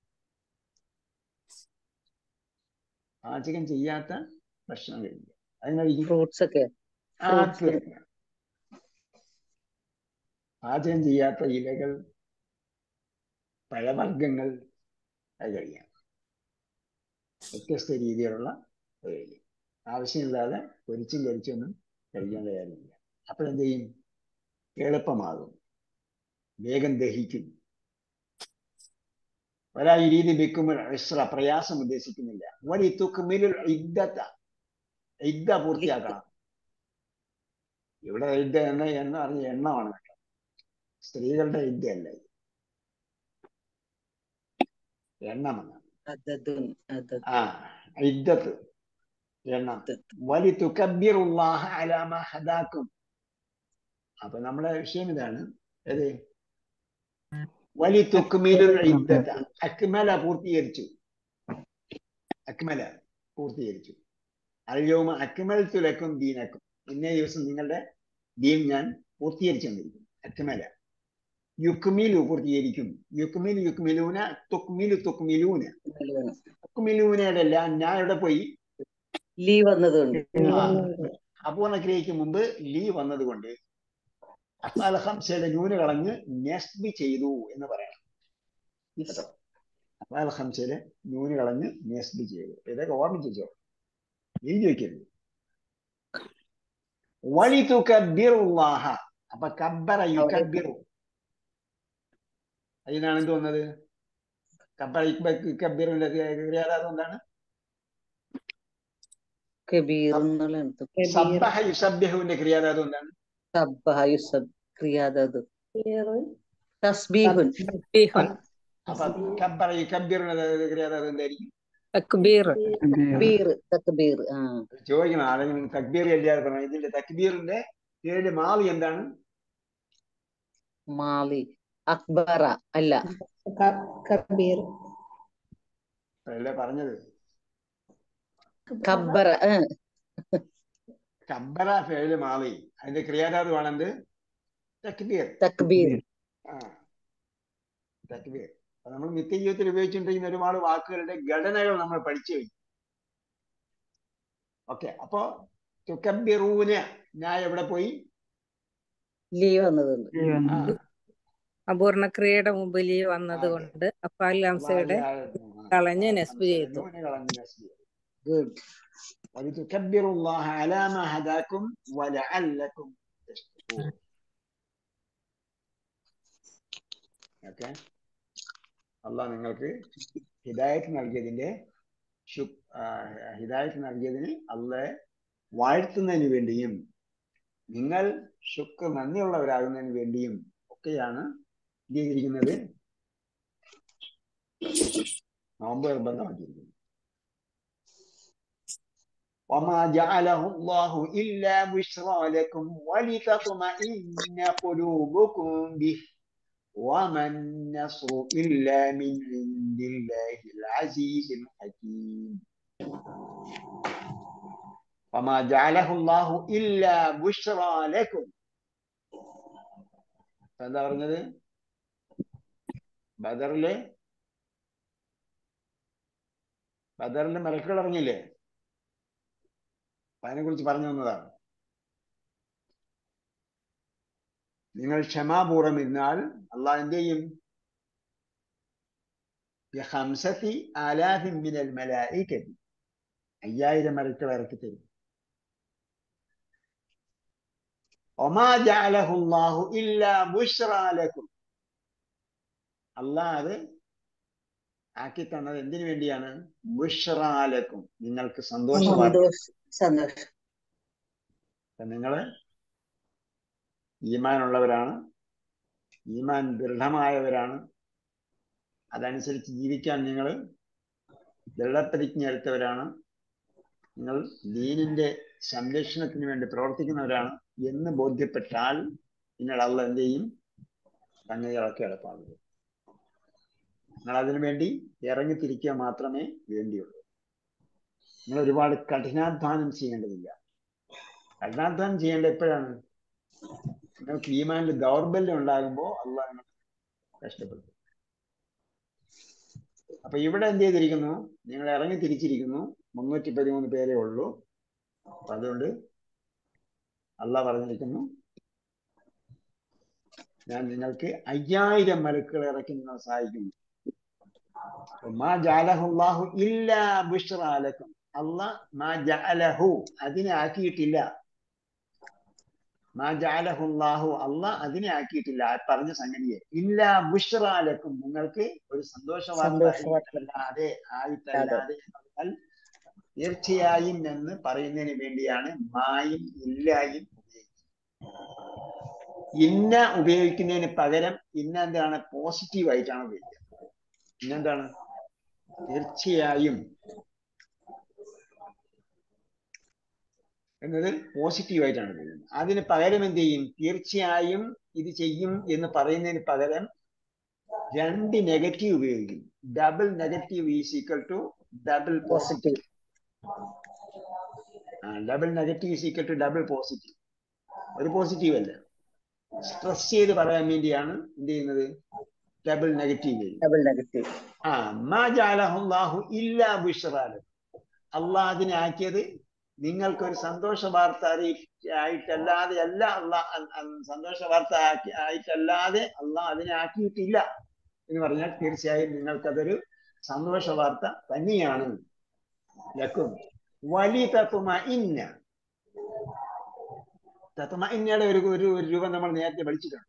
പാചകം ചെയ്യാത്ത ഭക്ഷണം കഴിക്കുക അത് കഴിക്കും ഫ്രൂട്ട്സ് ഒക്കെ ആ, fruits. കഴിക്കുക. പാചകം ചെയ്യാത്ത ഇലകൾ പഴവർഗ്ഗങ്ങൾ അത് കഴിക്കാം വ്യത്യസ്ത രീതിയിലുള്ള അത് കഴിക്കാം ആവശ്യമില്ലാതെ പൊരിച്ചും കരിച്ചൊന്നും കഴിക്കേണ്ട കാര്യമില്ല അപ്പോഴെന്ത് ചെയ്യും എളുപ്പമാകും വേഗം ദഹിക്കും വലാ യുരീദു ബിക്കുമുൽ ഉസ്ര പ്രയാസം ഉദ്ദേശിക്കുന്നില്ല വലി തുക്മിലുൽ ഇദ്ദത ഇദ്ദ പൂർത്തിയാക്കണം ഇവിടെ ഇദ്ദ എന്ന എണ്ണ പറഞ്ഞ എണ്ണമാണ് കേട്ടോ സ്ത്രീകളുടെ ഇദ്ദ അല്ല ഇത്. എണ്ണമെന്നാണ് അതതുൻ അതത് ആ ഇദ്ദത്ത് എണ്ണം വലി തുക്കബിറുല്ലാഹ അലാമ ഹദാക്കും അപ്പൊ നമ്മളെ വിഷയം ഇതാണ് ഏത് വലി തുക്മിലുൽ ഇദ്ദത അക്മല പൂർത്തീകരിച്ചു അക്മല പൂർത്തീകരിച്ചു അൽയോമ അക്മൽ തുലക്കും ദീനക്കും ഇന്നേ ദിവസം നിങ്ങളുടെ ദീൻ ഞാൻ പൂർത്തീകരിച്ചു തന്നിരിക്കും അക്മല യുക്മിലു പൂർത്തീകരിക്കും യുക്മിലു യുക്മിലൂന തുക്മിലു തുക്മിലൂന തുക്മിലൂനയുടെ എല്ലാം ഞാൻ ഇവിടെ പോയി ലീ വന്നതുകൊണ്ട് ആ, അപൂർണ ക്രിയയ്ക്ക് മുമ്പ് ലീ വന്നത് കൊണ്ട് അഫ്ആൽ ഹംസയുടെ നൂന് കളഞ്ഞ് നെസ്ബി ചെയ്തു എന്ന് പറയണം അഫ്ആൽ ഹംസയുടെ നൂന് കളഞ്ഞ് നെസ്ബി ചെയ്തു ഇതൊക്കെ ഓർമ്മിച്ചോ നീ ചോദിക്കരുത് വലി തുക്കബിറുല്ലാഹ അപ്പൊ കബ്ബറ യുക്കബിറു അതിനാണ് എന്ത് വന്നത് കബ്ബറ യുക്കബിറിന്റെ ക്രിയാധാരം എന്താണ് കബീർ എന്നുള്ള അർത്ഥം. സബ്ബഹ യുസബ്ബിഹുവിന്റെ ക്രിയാധാരം എന്താണ് സബ്ബഹ യുസബ് ക്രിയാതത് തസ്ബീഹുൻ അപ്പൊ കബ്ബറ യുക്കബിറിന്റെ ക്രിയാധാരം എന്തായിരിക്കും തക്ബീർ തക്ബീർ തക്ബീർ ആ ചോദിക്കണം ആരെങ്കിലും തക്ബീർ എല്ലാവരും പറഞ്ഞു ഇതിന്റെ തക്ബീറിന്റെ ഏഴ് മാളി എന്താണ് മാലി അക്ബറ അല്ല കബീർ അല്ലേ പറഞ്ഞത് കബ്ബറ ആ, കബ്ബറ ഫേല് മാളി അതിന്റെ ക്രിയാധാരമാണ് എന്ത് തക്ബീർ തക്ബീർ ആ തക്ബീർ അപ്പൊ നമ്മൾ നിത്യജീവിതത്തിൽ ഉപയോഗിച്ചുകൊണ്ടിരിക്കുന്ന ഒരുപാട് വാക്കുകളുടെ ഘടനകൾ നമ്മൾ പഠിച്ചു കഴിഞ്ഞു ഓക്കെ അപ്പോ തുക്കബിറൂന ഞാൻ എവിടെ പോയി ലീ വന്നതുകൊണ്ട് ആ, അപൂർണക്രിയയുടെ മുമ്പിൽ ഈ വന്നത് കൊണ്ട് അഫാൽ ഹംസയുടെ കളഞ്ഞ് നസ്ബ് ചെയ്തു. നൂന് കളഞ്ഞ് നസ്ബ് ചെയ്തു ഗുഡ് ولتكبروا الله على ما هداكم ولعلكم تشكرون ഓക്കെ അള്ളാഹ് നിങ്ങൾക്ക് ഹിദായത്ത് നൽകിയതിന്റെ ശു- ആ, ഹിദായത്ത് നൽകിയതിന് അള്ളയെ വാഴ്ത്തുന്നതിന് വേണ്ടിയും നിങ്ങൾ ശുക്ർ നന്ദിയുള്ളവരാകുന്നതിന് വേണ്ടിയും ഒക്കെയാണ് എന്ത് ചെയ്തിരിക്കുന്നത് നോമ്പ് നിർബന്ധമാക്കിയിരിക്കുന്നത് وما جعله الله إلا بشرى لكم ولتطمئن قلوبكم به وما النصر إلا من عند الله العزيز الحكيم وما جعله الله إلا بشرى لكم എന്താ പറഞ്ഞത് ബദറിലെ ബദറിലെ മലക്കുകൾ ഇറങ്ങിയില്ലേ അപ്പൊ അതിനെക്കുറിച്ച് പറഞ്ഞു തന്നതാണ് നിങ്ങൾ ക്ഷമാപൂർവം ഇരുന്നാൽ അള്ളാഹ് എന്ത് ചെയ്യും ബിഖംസത്തി ആലാഫിൻ മിനൽ മലായികതി അയ്യായിരം മലക്കുകൾ ഇറക്കി തരും ഒമാ ജഅലഹു അല്ലാഹു ഇല്ലാ ബുശ്റാ ലക്കും അള്ളാഹ് അത് ആക്കി തന്നത് എന്തിനു വേണ്ടിയാണ് ബുശ്റാ ലക്കും നിങ്ങൾക്ക് സന്തോഷമാണ് സന്തോഷം സന്തോഷം അപ്പൊ നിങ്ങള് ഈമാനുള്ളവരാണ് ഈമാൻ ദൃഢമായവരാണ് അതനുസരിച്ച് ജീവിക്കാൻ നിങ്ങൾ ദൃഢപ്രതിജ്ഞ എടുത്തവരാണ് നിങ്ങൾ ദീനിന്റെ സംരക്ഷണത്തിന് വേണ്ടി പ്രവർത്തിക്കുന്നവരാണ് എന്ന് ബോധ്യപ്പെട്ടാൽ നിങ്ങൾ അള്ള എന്ത് ചെയ്യും സംഗതികളൊക്കെ എളുപ്പമാകും നിങ്ങൾ അതിനു വേണ്ടി ഇറങ്ങിത്തിരിക്കുക മാത്രമേ വേണ്ടിയുള്ളൂ നിങ്ങൾ ഒരുപാട് കഠിനാധ്വാനം ചെയ്യേണ്ടതില്ല കഠിനാധ്വാനം ചെയ്യേണ്ട എപ്പോഴാണ് നിങ്ങൾക്ക് ഈമാനിൽ ദൗർബല്യം ഉണ്ടാകുമ്പോൾ അള്ളാഹ് നിങ്ങൾക്ക് കഷ്ടപ്പെടുത്തും അപ്പൊ ഇവിടെ എന്ത് ചെയ്തിരിക്കുന്നു നിങ്ങൾ ഇറങ്ങി തിരിച്ചിരിക്കുന്നു മുന്നൂറ്റി പതിമൂന്ന് പേരേ ഉള്ളൂ അപ്പൊ അതുകൊണ്ട് അള്ളാഹ് പറഞ്ഞിരിക്കുന്നു ഞാൻ നിങ്ങൾക്ക് അയ്യായിരം മലക്കുകൾ ഇറക്കി നിങ്ങളെ സഹായിക്കുന്നു മാ ജാലഹുല്ലാഹു ഇല്ലാ ബുഷ്റാലക്കും അള്ളാഹ് മാ ജഅലഹു അതിനെ ആക്കിയിട്ടില്ല മാ ജാലഹുല്ലാഹു അള്ളാഹ് അതിനെ ആക്കിയിട്ടില്ല ആ പറഞ്ഞ സംഗതിയെ ഇല്ല ബുഷ്റാലക്കും നിങ്ങൾക്ക് ഒരു സന്തോഷ വാർത്ത സന്തോഷവാർത്ത. ആയിട്ടല്ലാതെ ആയിട്ടല്ലാതെ എന്ന് പറഞ്ഞാൽ തീർച്ചയായും എന്ന് പറയുന്നതിന് വേണ്ടിയാണ് മായും ഇല്ലായും ഉപയോഗിക്കുന്നത് ഇന്ന ഉപയോഗിക്കുന്നതിന് പകരം ഇന്ന എന്താണ് പോസിറ്റീവ് ആയിട്ടാണ് ഉപയോഗിക്കുക ഇന്നെന്താണ് തീർച്ചയായും എന്നത് പോസിറ്റീവ് ആയിട്ടാണ് ഉപയോഗിക്കുന്നത് അതിന് പകരം എന്ത് ചെയ്യും തീർച്ചയായും ഇത് ചെയ്യും എന്ന് പറയുന്നതിന് പകരം രണ്ട് നെഗറ്റീവ് ഉപയോഗിക്കും double negative is equal to double positive double negative is equal to double positive ഒരു പോസിറ്റീവ് അല്ല സ്ട്രെസ് ചെയ്ത് പറയാൻ വേണ്ടിയാണ് എന്ത് ചെയ്യുന്നത് ഡബിൾ നെഗറ്റീവ് ചെയ്യുന്നത് ഡബിൾ നെഗറ്റീവ് ആ മാ ജാലഹുല്ലാഹു ഇല്ലാ ബുഷ്റാലും അള്ളാഹ് അതിനെ ആക്കിയത് നിങ്ങൾക്കൊരു സന്തോഷ വാർത്ത അറിയി- ആയിട്ടല്ലാതെ അല്ല അള്ളാഹ് സന്തോഷ വാർത്ത ആക്കി ആയിട്ടല്ലാതെ അള്ളാഹ് അതിനെ ആക്കിയിട്ടില്ല എന്ന് പറഞ്ഞാൽ തീർച്ചയായും നിങ്ങൾക്കതൊരു സന്തോഷ വാർത്ത തന്നെയാണ് ലക്കും വലി തത്തുമ ഇന്ന തത്തുമ ഇന്നയുടെ ഒരു ഒരു ഒരു രൂപം നമ്മൾ നേരത്തെ പഠിച്ചിട്ടുണ്ട്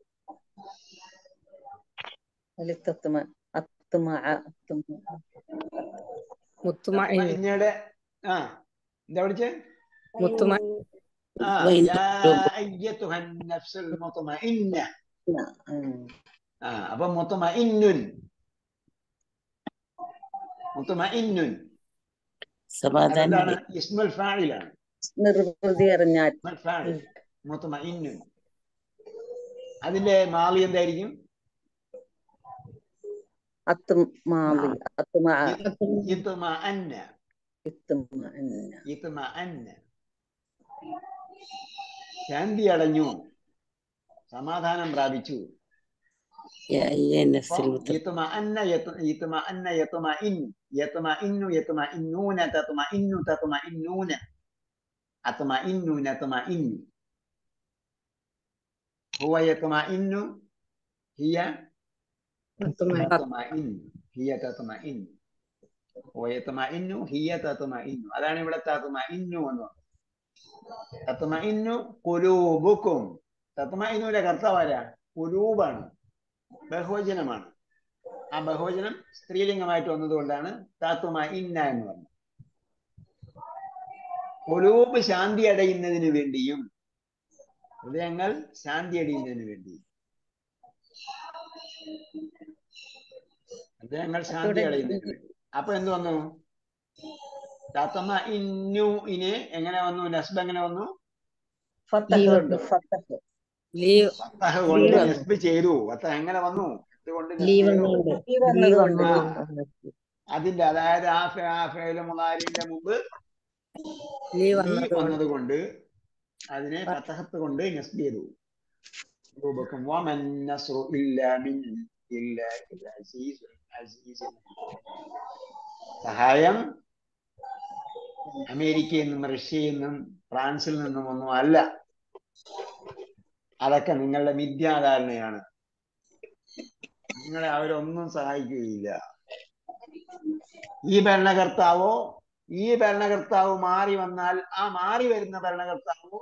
വലിത്തത്തുമ അത്തുമ അത്തുമ മുത്തുമ തത്തുമ ഇന്നയുടെ ആ എന്താ പഠിച്ചേ മുത്തുമ ആ വൈൻ- യാ അയ്യത്തുഹൻ നഫ്സുൽ മുത്മഇന്ന ഉം. ആ അപ്പൊ മുത്മഇന്നുൻ മുത്മഇന്നുൻ സമാധാനം അതെന്താണ് ഇസ്മുൽ ഫായിലാണ് നിർവൃതി അറിഞ്ഞാൽ ഇസ്മുൽ ഫായിൽ മുത്മഇന്നുൻ അതിന്റെ മാളി എന്തായിരിക്കും അത്തുമാവി അത്തുമ ഇത്മഅന്ന ഇത്തുമ ഇത്മഅന്ന ശാന്തി അടഞ്ഞു സമാധാനം പ്രാപിച്ചു يا أيها النفس അപ്പൊ المطمئنة يطمئن يط- يطمئن يطمئن يطمئن يطمئنون تطمئن تطمئنون أطمئن نطمئن هو يطمئن هي تطمئن هي تطمئن هو يطمئن هي تطمئن അതാണ് ഇവിടെ തത്മഇന്നു എന്ന് പറഞ്ഞത് തത്മഇന്നു കുലൂബുക്കും തത്മഇന്നുവിന്റെ കർത്താവ് ആരാ കുലൂബാണ് ബഹുവചനമാണ് ആ ബഹുവചനം സ്ത്രീലിംഗമായിട്ട് വന്നതുകൊണ്ടാണ് താത്തുമ ഇന്ന എന്ന് പറഞ്ഞത് കുലൂബ് ശാന്തി അടയുന്നതിന് വേണ്ടിയും ഹൃദയങ്ങൾ ശാന്തി അടയുന്നതിന് വേണ്ടിയും ഹൃദയങ്ങൾ ശാന്തി അടയുന്നതിന് വേണ്ടി അപ്പൊ എന്ത് വന്നു താത്തമ്മ ഇന്നു ഇനെ എങ്ങനെ വന്നു നസ്ബ് എങ്ങനെ വന്നു ഫത്തഹ് കൊണ്ട് ഫത്തഹ് ലീവ് വത്തഹ് കൊണ്ട് നസ്ബ് ചെയ്തു വത്തഹ് എങ്ങനെ വന്നു എന്തുകൊണ്ട് നസ്ബ് ലീവ് ചെയ്തു? എന്നുണ്ട് ഈ വന്നതുകൊണ്ട് അതിന്റെ അതായത് ആ ഫെ- ആ ഫേല് മുലാരിന്റെ മുമ്പ് ലീവ് ഈ വന്നത് വന്നത് കൊണ്ട് അതിനെ ഫതഹത്ത് കൊണ്ട് നസ്ബ് ചെയ്തു രൂപക്കും വമൻ നസ്റു ഇല്ലാ മിൻ ഇല്ലാഹിൽ അസീസുൽ അസീസിൽ സഹായം അമേരിക്കയിൽ നിന്നും റഷ്യയിൽ നിന്നും ഫ്രാൻസിൽ നിന്നും ഒന്നും അല്ല അതൊക്കെ നിങ്ങളുടെ മിഥ്യാധാരണയാണ് നിങ്ങളെ അവരൊന്നും സഹായിക്കുകയില്ല ഈ ഭരണകർത്താവോ ഈ ഭരണകർത്താവ് മാറി വന്നാൽ ആ മാറി വരുന്ന ഭരണകർത്താവ്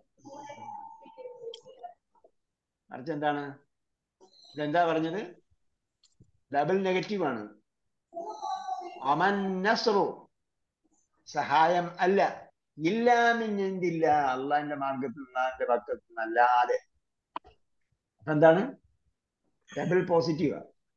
മറിച്ച് എന്താണ് ഇതെന്താ പറഞ്ഞത് ഡബിൾ നെഗറ്റീവ് ആണ് അമൻ നസ്റു സഹായം അല്ല ഇല്ലാമില്ല അള്ളാന്റെ മാർഗത്തിൽ നിന്ന് അള്ളാന്റെ ഭക്തത്തിൽ നിന്നല്ലാതെ അപ്പൊ എന്താണ് ഡബിൾ പോസിറ്റീവ്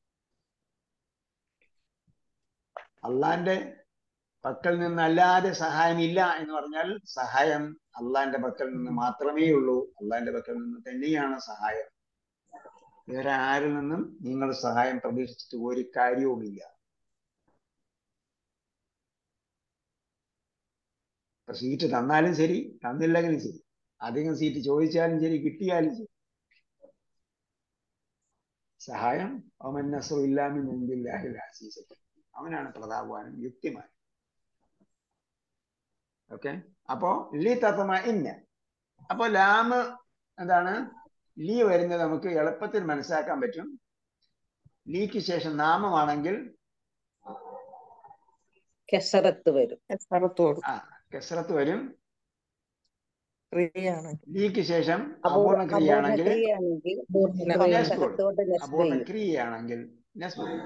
അള്ളാന്റെ പക്കൽ നിന്നല്ലാതെ സഹായം ഇല്ല എന്ന് പറഞ്ഞാൽ സഹായം അള്ളാന്റെ പക്കൽ നിന്ന് മാത്രമേ ഉള്ളൂ അള്ളാന്റെ പക്കൽ നിന്ന് തന്നെയാണ് സഹായം വേറെ ആരിൽ നിന്നും നിങ്ങൾ സഹായം പ്രതീക്ഷിച്ചിട്ട് ഒരു കാര്യവുമില്ല ഇപ്പൊ സീറ്റ് തന്നാലും ശരി തന്നില്ലെങ്കിലും ശരി അധികം സീറ്റ് ചോദിച്ചാലും ശരി കിട്ടിയാലും ശരി സഹായം അവൻ നസ്രു ഇല്ലാമിൻ മുമ്പില്ലാഹിൽ അസീസ് അവനാണ് പ്രതാപവാനും യുക്തിമാൻ ഓക്കെ അപ്പോ ലി തത്തമ ഇന്ന അപ്പൊ ലാമ് എന്താണ് ലീ വരുന്നത് നമുക്ക് എളുപ്പത്തിൽ മനസ്സിലാക്കാൻ പറ്റും ലീക്ക് ശേഷം നാമമാണെങ്കിൽ കെസറത്ത് വരും സ്ഥലത്തോട് ആ കെസ്രത്ത് വരും ക്രിയയാണെങ്കിൽ ലീക്ക് ശേഷം അപൂർണ അപൂർണ ക്രിയയാണെങ്കിൽ അപൂർണക്രിയയാണെങ്കിൽ നെസ്ബ് കൊടുക്കും തഹത്തോട്ട് നെസ്ബ് അപൂർണ ചെയ്യും ക്രിയയാണെങ്കിൽ നെസ്ബ് കൊടുക്കും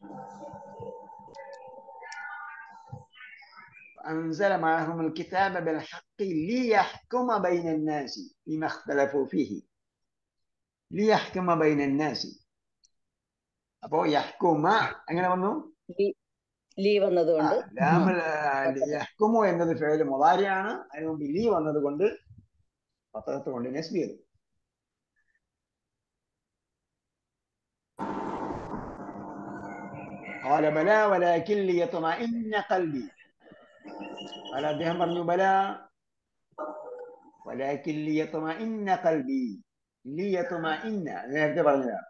أنزل معهم الكتاب بالحق ليحكم بين الناس فيما اختلفوا فيه ليحكم بين الناس അപ്പോ യഹ്കുമ എങ്ങനെ വന്നു ലീ- ലീ വന്നതുകൊണ്ട് ആ, ലാമൽ യഹ്കുമു എന്നത് ഫേല് മുതാരിയാണ് അതിന് മുമ്പ് ലീ വന്നത് കൊണ്ട് പത്തകത്ത് കൊണ്ട് നെസ്ബി ചെയ്തു قال بلى ولكن ليطمئن قلبي قال അദ്ദേഹം പറഞ്ഞു ബല ولكن ليطمئن قلبي ليطمئن നേരത്തെ പറഞ്ഞതാണ്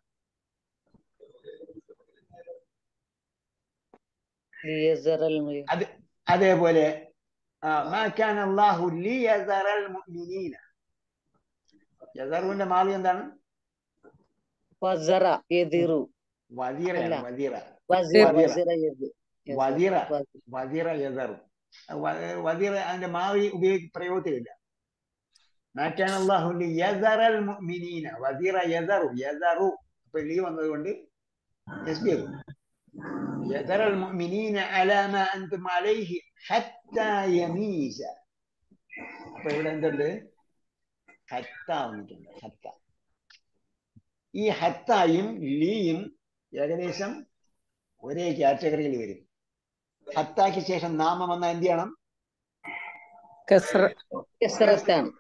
ലിയസറൽ മുയ്- അത് അതേപോലെ ആ, ما كان الله ليذر المؤمنين യസറുവിന്റെ മാറി എന്താണ് വസറ യദിറു വദീറയാണ് അല്ല. വദീറ വസിറ വസിറ. വസിറ യദ് യസർ. വദിറ വസി- വദീറ യസറു വദീറ അതിന്റെ മാറി ഉപയോഗി പ്രയോഗത്തിലില്ല ما كان الله ليذر المؤمنين വദീറ യസറു യസറു അപ്പൊ ലീ വന്നതുകൊണ്ട് يسبق يذر المؤمنين على ما أنتم عليه حتى يميز അപ്പൊ ഇവിടെ എന്തുണ്ട് ഹത്ത വന്നിട്ടുണ്ട് ഹത്ത ഈ ഹത്തായും ലീയും ഏകദേശം ഒരേ കാറ്റഗറിയിൽ വരും ഹത്താക്ക് ശേഷം നാമം വന്ന എന്ത് ചെയ്യണം കസ്ര കസറത്താണ്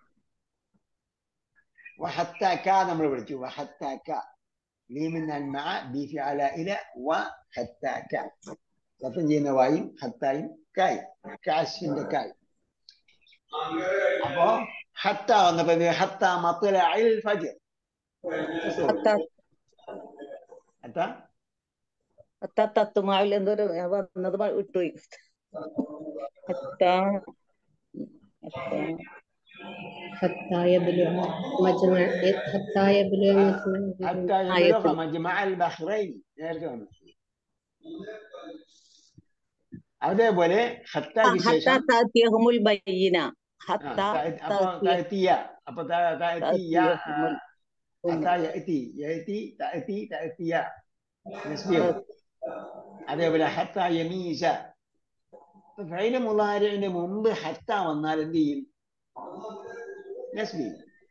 വഹത്താക്ക നമ്മൾ വിളിച്ചു വഹത്താക്ക ലീമിൻ മഅ ബീഫി അല ഇല വഹത്താക്ക സത്യം ചെയ്യുന്ന വായും ഹത്തായും കായ് കാശിന്റെ കായ് അപ്പോ ഹത്ത വന്നപ്പോ എന്ത്? ഹത്ത മത്തല അൽ ഫജർ ഹത്ത ഹത്ത ഹത്ത തത്തുമാവിൽ എന്തോ ഒരു വന്നത് മ- വിട്ടുപോയി ഹത്ത ഹത്ത حتى يبلغ مجمع حتى يبلغ مجمع ഹത്ത ആയത്തിൽ. യബ്ലുഗ മജ്മഅ അൽ ബഹ്റൈൻ നേരത്തെ വന്നു അതേപോലെ ഹത്താക്ക് ഹത്ത ശേഷം താത്തിയഹുമുൽ ബയ്യിന ആ, ഹത്ത ത- അപ്പൊ തഅത്തിയ അപ്പൊ ത- തഅത്തിയ ആ, താത്തിയഹുമുൽ ഹത്താ യഅതി യഅതി തഅതി തഅതിയ നസ്ബിയോ അതേപോലെ ഹത്ത യമീസ ഇപ്പൊ ഫൈല മുളാരിന്റെ മുമ്പ് ഹത്ത വന്നാൽ എന്ത് ചെയ്യും നസ്ബി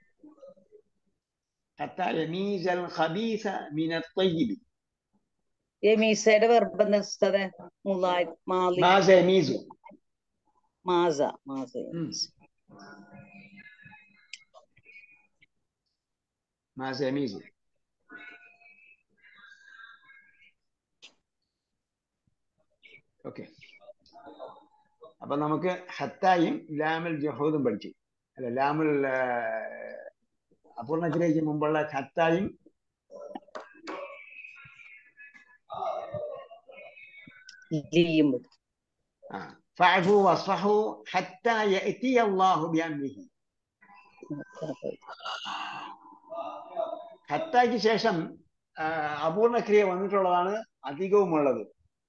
ഹത്ത യമീസ അൽ ഖബീസ മിന الطيب യമീസയുടെ വെർബ് എന്താ ഉസ്താദെ മുലാ മാലി മാസ യമീസു മാസ മാസ ഉം. മാസ യമീസു ഓക്കെ അപ്പൊ നമുക്ക് ഹത്തായും ലാമുൽ ജഹൂദും പഠിച്ചു അല്ല ലാമുൽ ആ, അപൂർണത്തിലേക്ക് മുമ്പുള്ള ഹത്തായും ലീയും ആ ഫഅഫു വസ്ഫഹു ഹത്താ യഅതി അല്ലാഹു ബിഅംരിഹി ഹത്താക്ക് ശേഷം ആ, അപൂർണ ക്രിയ വന്നിട്ടുള്ളതാണ് അധികവും ഉള്ളത്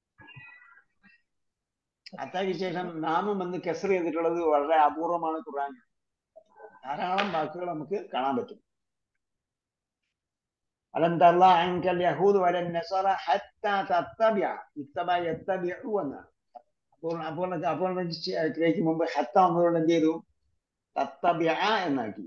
ഹത്താക്ക് ശേഷം നാമം വന്ന് കെസർ ചെയ്തിട്ടുള്ളത് വളരെ അപൂർവമാണ് ഖുർആൻ ധാരാളം വാക്കുകൾ നമുക്ക് കാണാൻ പറ്റും അലം തർള അൻകൽ യഹൂദ് വലൻ നസറ ഹത്താ തത്തബിഅ ഇത്തബ യത്തബിഉ എന്നാണ് അപൂർണ അപൂർണ അപൂർണ ക്രിയയ്ക്ക് മുമ്പ് ഹത്ത വന്നതുകൊണ്ട് എന്ത് ചെയ്തു തത്തബിഅ എന്നാക്കി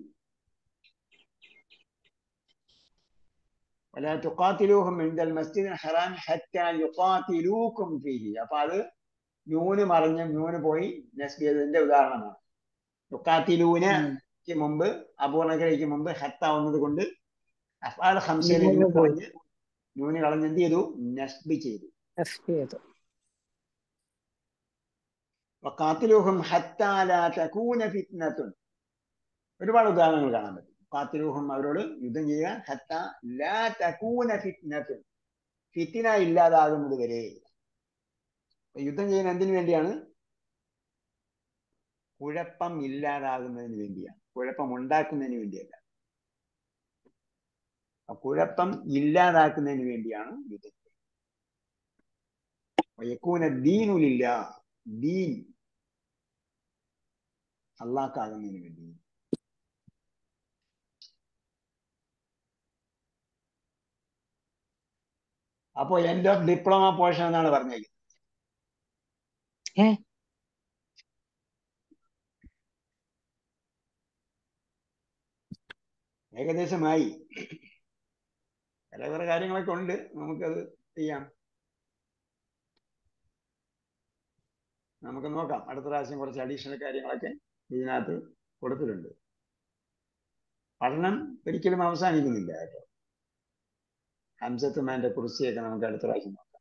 ولا تقاتلوهم عند المسجد الحرام حتى يقاتلوكم فيه അപ്പൊ അത് ന്യൂന് മറിഞ്ഞ് ന്യൂന് പോയി നസ്ബ് ചെയ്തതിന്റെ ഉദാഹരണമാണ് യുക്കാത്തിലൂനക്ക് മുമ്പ് അപൂർണകരയ്ക്ക് മുമ്പ് ഹത്ത വന്നത് കൊണ്ട് അഫാൽ ഹംസയിലെ ന്യൂന് ന്യൂന് പോയി. കളഞ്ഞ് ന്യൂന് കളഞ്ഞ് എന്ത് ചെയ്തു നസ്ബ് ചെയ്തു നസ്ബ് ചെയ്തു വഖാത്തിലൂഹും ഹത്താ ലാ തകൂന ഫിത്നത്തുൻ ഒരുപാട് ഉദാഹരണങ്ങൾ കാണാൻ പറ്റും ഖാത്തിലൂഹും അവരോട് യുദ്ധം ചെയ്യുക ഹത്താ ലാ തകൂന ഫിത്നത്തുൻ ഫിത്തിന ഇല്ലാതാകുന്നത് വരെ അപ്പൊ യുദ്ധം ചെയ്യുന്ന എന്തിനു വേണ്ടിയാണ് കുഴപ്പം ഇല്ലാതാകുന്നതിന് വേണ്ടിയാണ് കുഴപ്പം ഉണ്ടാക്കുന്നതിന് വേണ്ടിയല്ല ആ കുഴപ്പം ഇല്ലാതാക്കുന്നതിന് വേണ്ടിയാണ് യുദ്ധം യക്കൂന ദീനുലില്ല ദീൻ അള്ളാഹ്ക്കാകുന്നതിന് വേണ്ടി അപ്പോ എൻഡ് ഓഫ് ഡിപ്ലോമ പോർഷൻ എന്നാണ് പറഞ്ഞേക്കുന്നത് ഏ? ഏകദേശമായി വേറെ കുറെ കാര്യങ്ങളൊക്കെ ഉണ്ട് നമുക്കത് ചെയ്യാം നമുക്ക് നോക്കാം അടുത്ത പ്രാവശ്യം കുറച്ച് അഡീഷണൽ കാര്യങ്ങളൊക്കെ ഇതിനകത്ത് കൊടുത്തിട്ടുണ്ട് പഠനം ഒരിക്കലും അവസാനിക്കുന്നില്ല കേട്ടോ ഹംസത്തുമാന്റെ കുറിച്ചിയൊക്കെ നമുക്ക് അടുത്ത പ്രാവശ്യം നോക്കാം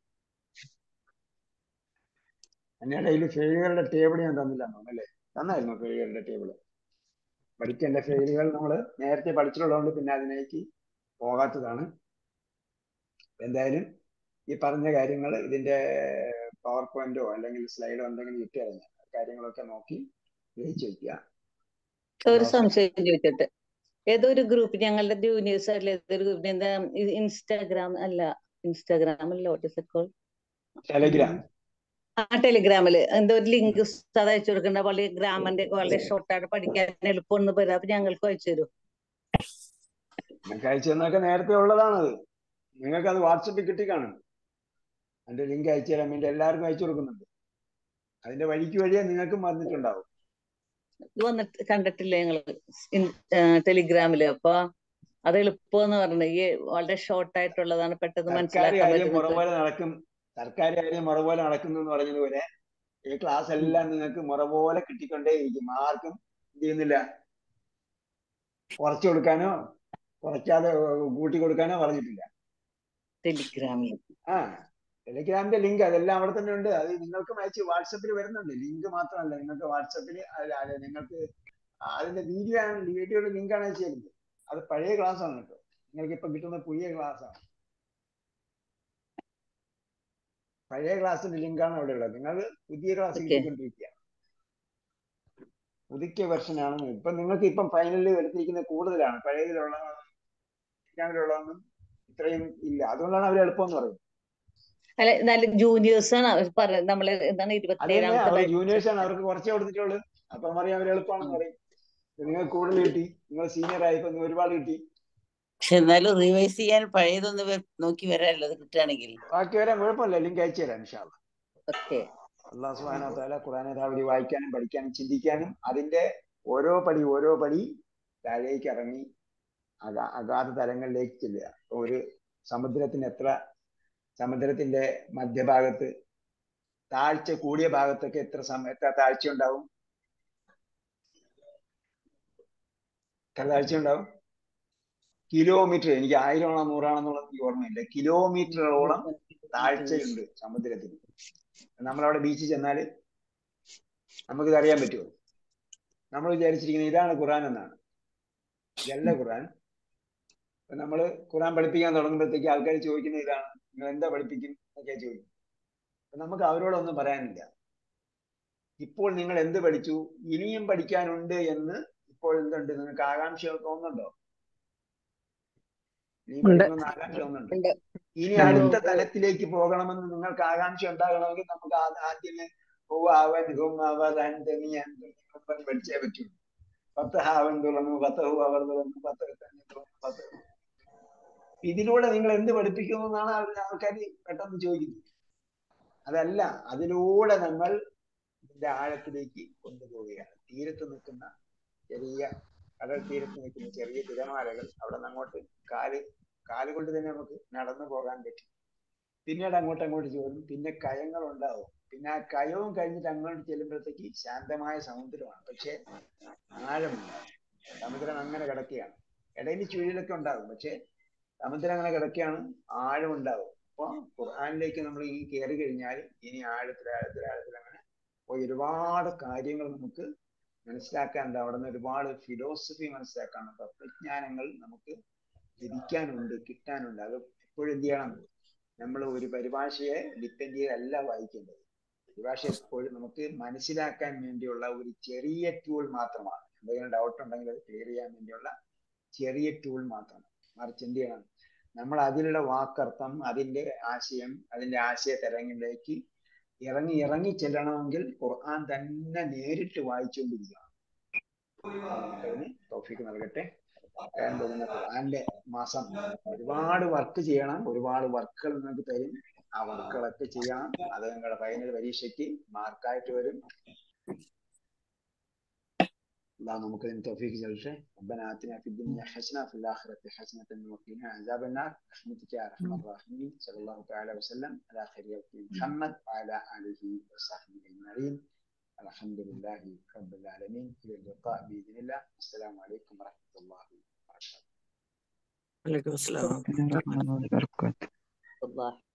എന്നയുടെ കയ്യിൽ ഫെയിലുകളുടെ ടേബിൾ ഞാൻ തന്നില്ല അല്ലേ തന്നായിരുന്നു ഫെയിലുകളുടെ ടേബിൾ പഠിക്കേണ്ട ഫെയിലുകൾ നമ്മൾ നേരത്തെ പഠിച്ചിട്ടുള്ളതുകൊണ്ട് പിന്നെ അതിലേക്ക് പോകാത്തതാണ് എന്തായാലും ഈ പറഞ്ഞ കാര്യങ്ങൾ ഇതിന്റെ പവർ പോയിന്റോ അല്ലെങ്കിൽ സ്ലൈഡോ എന്തെങ്കിലും ഇട്ടുകഴിഞ്ഞാൽ കാര്യങ്ങളൊക്കെ നോക്കി ഗ്രഹിച്ചു വെക്കുക ഒരു സംശയം ചോദിച്ചിട്ട് ഏതോ ഒരു ഗ്രൂപ്പ് ഞങ്ങളുടെ ജൂനിയേഴ്സ് അല്ല ഏതൊരു ഗ്രൂപ്പിന് എന്താ ഇൻസ്റ്റാഗ്രാം അല്ല ഇൻസ്റ്റാഗ്രാം അല്ല വാട്ട് ഇസ് കോൾ ടെലഗ്രാം ആ ടെലിഗ്രാമില് എന്തോ ഒരു ലിങ്ക് അത് അയച്ചു കൊടുക്കണ്ട വളരെ ഗ്രാമന്റെ ഒക്കെ വളരെ ഷോർട്ടായിട്ട് പഠിക്കാൻ എളുപ്പമെന്ന് പറയാം അപ്പൊ ഞങ്ങൾക്ക് അയച്ചു തരും നിങ്ങൾക്ക് അയച്ചു തന്നൊക്കെ നേരത്തെ ഉള്ളതാണത് നിങ്ങൾക്ക് അത് വാട്സപ്പിൽ കിട്ടിക്കാണും അതിന്റെ ലിങ്ക് അയച്ചു തരാൻ വേണ്ടി എല്ലാവർക്കും അയച്ചു കൊടുക്കുന്നുണ്ട് അതിന്റെ വഴിക്ക് വഴിയെ നിങ്ങൾക്കും വന്നിട്ടുണ്ടാവും ഇത് വന്നിട്ട് കണ്ടിട്ടില്ല ഞങ്ങള് ടെലിഗ്രാമില് അപ്പൊ അത് എളുപ്പമെന്ന് പറഞ്ഞു ഈ വളരെ ഷോർട്ട് ആയിട്ടുള്ളതാണ് പെട്ടെന്ന് സർക്കാർ മനസ്സിലാക്കാൻ കാര്യം മുറ പറ്റുന്നത് പോലെ നടക്കും സർക്കാർ കാര്യം മുറ പോലെ നടക്കുന്നു എന്ന് പറഞ്ഞതുപോലെ ഈ ക്ലാസ് എല്ലാം നിങ്ങൾക്ക് മുറ പോലെ കിട്ടിക്കൊണ്ടേയിരിക്കും ആർക്കും എന്ത് ചെയ്യുന്നില്ല കുറച്ചു കൊടുക്കാനോ കുറയ്ക്കാതെ കൂട്ടി കൊടുക്കാനോ പറഞ്ഞിട്ടില്ല ടെലിഗ്രാമിൽ ആ ടെലിഗ്രാമിന്റെ ലിങ്ക് അതെല്ലാം അവിടെ തന്നെ ഉണ്ട് അത് നിങ്ങൾക്കും അയച്ച് വാട്സപ്പിൽ വരുന്നുണ്ട് ലിങ്ക് മാത്രമല്ല നിങ്ങൾക്ക് വാട്സപ്പിൽ നിങ്ങൾക്ക് അതിന്റെ വീഡിയോ ആണ് വീഡിയോയുടെ ലിങ്കാണ് അയച്ചു തരുന്നത് അത് പഴയ ക്ലാസ് ആണ് കേട്ടോ നിങ്ങൾക്ക് ഇപ്പൊ കിട്ടുന്ന പുതിയ ക്ലാസ് ആണ് പഴയ ക്ലാസ്സിന്റെ ലിങ്കാണ് അവിടെ ഉള്ളത് നിങ്ങൾ പുതിയ ക്ലാസ് Okay. കിട്ടിക്കൊണ്ടിരിക്കുക പുതുക്കിയ വെർഷൻ ആണ് ഇപ്പൊ നിങ്ങൾക്ക് ഇപ്പം ഫൈനലിൽ എടുത്തിരിക്കുന്ന കൂടുതലാണ് പഴയതിലുള്ള ടെലിഗ്രാമിലുള്ളതൊന്നും ഇത്രയും ഇല്ല അതുകൊണ്ടാണ് അവർ എളുപ്പം എന്ന് പറയുന്നത് അല്ല നല്ല ജൂനിയേഴ്സ് ആണ് അവർ പറയുന്നത് നമ്മള് എന്താണ് അത് തന്നെ ഇരുപത്തിയേഴാമത്തെ അവർ batch. ജൂനിയേഴ്സ് ആണ് അവർക്ക് കുറച്ചേ കൊടുത്തിട്ടുള്ളൂ അപ്പം അറിയാം അവർ എളുപ്പമാണെന്ന് പറയും നിങ്ങൾ കൂടുതൽ കിട്ടി നിങ്ങൾ സീനിയർ ആയപ്പോ നിങ്ങൾക്ക് ഒരുപാട് കിട്ടി പക്ഷെ എന്നാലും റിവൈസ് ചെയ്യാൻ പഴയതൊന്ന് വെ- നോക്കി വരാമല്ലോ അത് കിട്ടുകയാണെങ്കിൽ ബാക്കി വരാൻ കുഴപ്പമില്ല ലിങ്ക് അയച്ചു തരാം ഇൻഷാല്ല ഓക്കെ അള്ളാഹു സുബ്ഹാനഹു വ തആല ഖുർആനെ രാവിലെ വായിക്കാനും പഠിക്കാനും ചിന്തിക്കാനും അതിന്റെ ഓരോ പടി ഓരോ പടി താഴേക്ക് ഇറങ്ങി അഗാ അഗാധ തലങ്ങളിലേക്ക് ചെല്ലുക ഒരു സമുദ്രത്തിന് എത്ര സമുദ്രത്തിന്റെ മധ്യഭാഗത്ത് താഴ്ച കൂടിയ ഭാഗത്തൊക്കെ എത്ര സമ എത്ര താഴ്ച ഉണ്ടാവും എത്ര താഴ്ച ഉണ്ടാവും കിലോമീറ്റർ എനിക്ക് ആയിരമാണോ നൂറാണെന്നുള്ളത് എനിക്ക് ഓർമ്മയില്ല കിലോമീറ്ററോളം താഴ്ചയുണ്ട് സമുദ്രത്തിന് നമ്മളവിടെ ബീച്ചിൽ ചെന്നാല് നമുക്കിത് അറിയാൻ പറ്റുമോ നമ്മൾ വിചാരിച്ചിരിക്കുന്നത് ഇതാണ് ഖുറാൻ എന്നാണ് ഇതല്ല ഖുറാൻ അപ്പൊ നമ്മള് ഖുറാൻ പഠിപ്പിക്കാൻ തുടങ്ങുമ്പോഴത്തേക്ക് ആൾക്കാർ ചോദിക്കുന്നത് ഇതാണ് നിങ്ങൾ എന്താ പഠിപ്പിക്കും എന്നൊക്കെ ചോദിക്കും അപ്പൊ നമുക്ക് അവരോടൊന്നും പറയാനില്ല ഇപ്പോൾ നിങ്ങൾ എന്ത് പഠിച്ചു ഇനിയും പഠിക്കാനുണ്ട് എന്ന് ഇപ്പോൾ എന്തുണ്ട് നിങ്ങൾക്ക് ആകാംക്ഷ തോന്നുന്നുണ്ടോ നീ ഉണ്ട്. പഠിക്കണമെന്ന് ആകാംക്ഷ തോന്നുന്നുണ്ടോ ഉണ്ട്. ഇനി അടുത്ത തലത്തിലേക്ക് പോകണമെന്ന് നിങ്ങൾക്ക് ആകാംക്ഷ ഉണ്ടാകണമെങ്കിൽ നമുക്ക് ആ- ആദ്യമേ ഹുവ അവൻ ഹും അവർ അൻ നീ അൻ ഇപ്പം പഠിച്ചേ പറ്റൂ പത്ത് അവൻ തുറന്നു പത്ത് ഹു അവർ തുറന്നു പത്ത് തന്നെ തുറന്നു പത്ത് ഇതിലൂടെ നിങ്ങൾ എന്ത് പഠിപ്പിക്കുന്നു എന്നാണ് അവർ ആൾക്കാർ പെട്ടെന്ന് ചോദിക്കുന്നത് അതല്ല അതിലൂടെ നമ്മൾ ഇതിന്റെ ആഴത്തിലേക്ക് കൊണ്ടുപോവുകയാണ് തീരത്ത് നിൽക്കുന്ന ചെറിയ കടൽ തീരത്ത് നിൽക്കുന്ന ചെറിയ തിരമാലകൾ അവിടെ നിന്ന് അങ്ങോട്ട് കാല് കാല് കൊണ്ട് തന്നെ നമുക്ക് നടന്നു പോകാൻ പറ്റും പിന്നീട് അങ്ങോട്ട് അങ്ങോട്ട് ചോരും പിന്നെ കയങ്ങൾ ഉണ്ടാവും പിന്നെ ആ കയവും കഴിഞ്ഞിട്ട് അങ്ങോട്ട് ചെല്ലുമ്പോഴത്തേക്ക് ശാന്തമായ സമുദ്രമാണ് പക്ഷെ ആഴമില്ല സമുദ്രം അങ്ങനെ കിടക്കുകയാണ് ഇടയിൽ ചുഴിലൊക്കെ ഉണ്ടാകും പക്ഷെ സമുദ്രം അങ്ങനെ കിടക്കുകയാണ് ആഴം ഉണ്ടാവും അപ്പൊ ഖുർആനിലേക്ക് നമ്മൾ ഈ കയറി കഴിഞ്ഞാൽ ഇനി ആഴത്തിൽ ആഴത്തിൽ ആഴത്തിൽ അങ്ങനെ പോയി ഒരുപാട് കാര്യങ്ങൾ നമുക്ക് മനസ്സിലാക്കാനുണ്ട് അവിടെ നിന്ന് ഒരുപാട് ഫിലോസഫി മനസ്സിലാക്കാനുണ്ട് തത്വജ്ഞാനങ്ങൾ നമുക്ക് ലഭിക്കാനുണ്ട് കിട്ടാനുണ്ട് അത് എപ്പോഴും എന്ത് ചെയ്യണം നമ്മൾ ഒരു പരിഭാഷയെ ഡിപ്പെൻഡ് ചെയ്തല്ല വായിക്കേണ്ടത് പരിഭാഷ എപ്പോഴും നമുക്ക് മനസ്സിലാക്കാൻ വേണ്ടിയുള്ള ഒരു ചെറിയ ടൂൾ മാത്രമാണ് എന്തെങ്കിലും ഡൗട്ട് ഉണ്ടെങ്കിൽ അത് ക്ലിയർ ചെയ്യാൻ വേണ്ടിയുള്ള ചെറിയ ടൂൾ മാത്രമാണ് മറിച്ച് എന്ത് ചെയ്യണം നമ്മൾ അതിലുള്ള വാക്കർത്ഥം അതിന്റെ ആശയം അതിന്റെ ആശയ തരങ്ങളിലേക്ക് ഇറങ്ങി ഇറങ്ങി ചെല്ലണമെങ്കിൽ ഖുർആൻ തന്നെ നേരിട്ട് വായിച്ചുകൊണ്ടിരിക്കണം അതിന് തൗഫീക്ക് നൽകട്ടെ പറയാൻ പോകുന്ന ഖുർആന്റെ മാസം ഒരുപാട് വർക്ക് ചെയ്യണം ഒരുപാട് വർക്കുകൾ നിങ്ങൾക്ക് തരും ആ വർക്കുകളൊക്കെ ചെയ്യണം അത് നിങ്ങളുടെ ഫൈനൽ പരീക്ഷയ്ക്ക് മാർക്കായിട്ട് വരും الله ممكن توفيق جلشه ربنا آتنا في الدنيا حسنة وفي الآخرة حسنة وقنا عذاب النار رحمتك يا أرحم الراحمين صلى الله تعالى وسلم على خير محمد وعلى آله وصحبه أجمعين الحمد لله رب العالمين إلى اللقاء بإذن الله السلام عليكم ورحمة الله وبركاته വലൈക്കും അസ്സലാം ورحمة الله وبركاته الله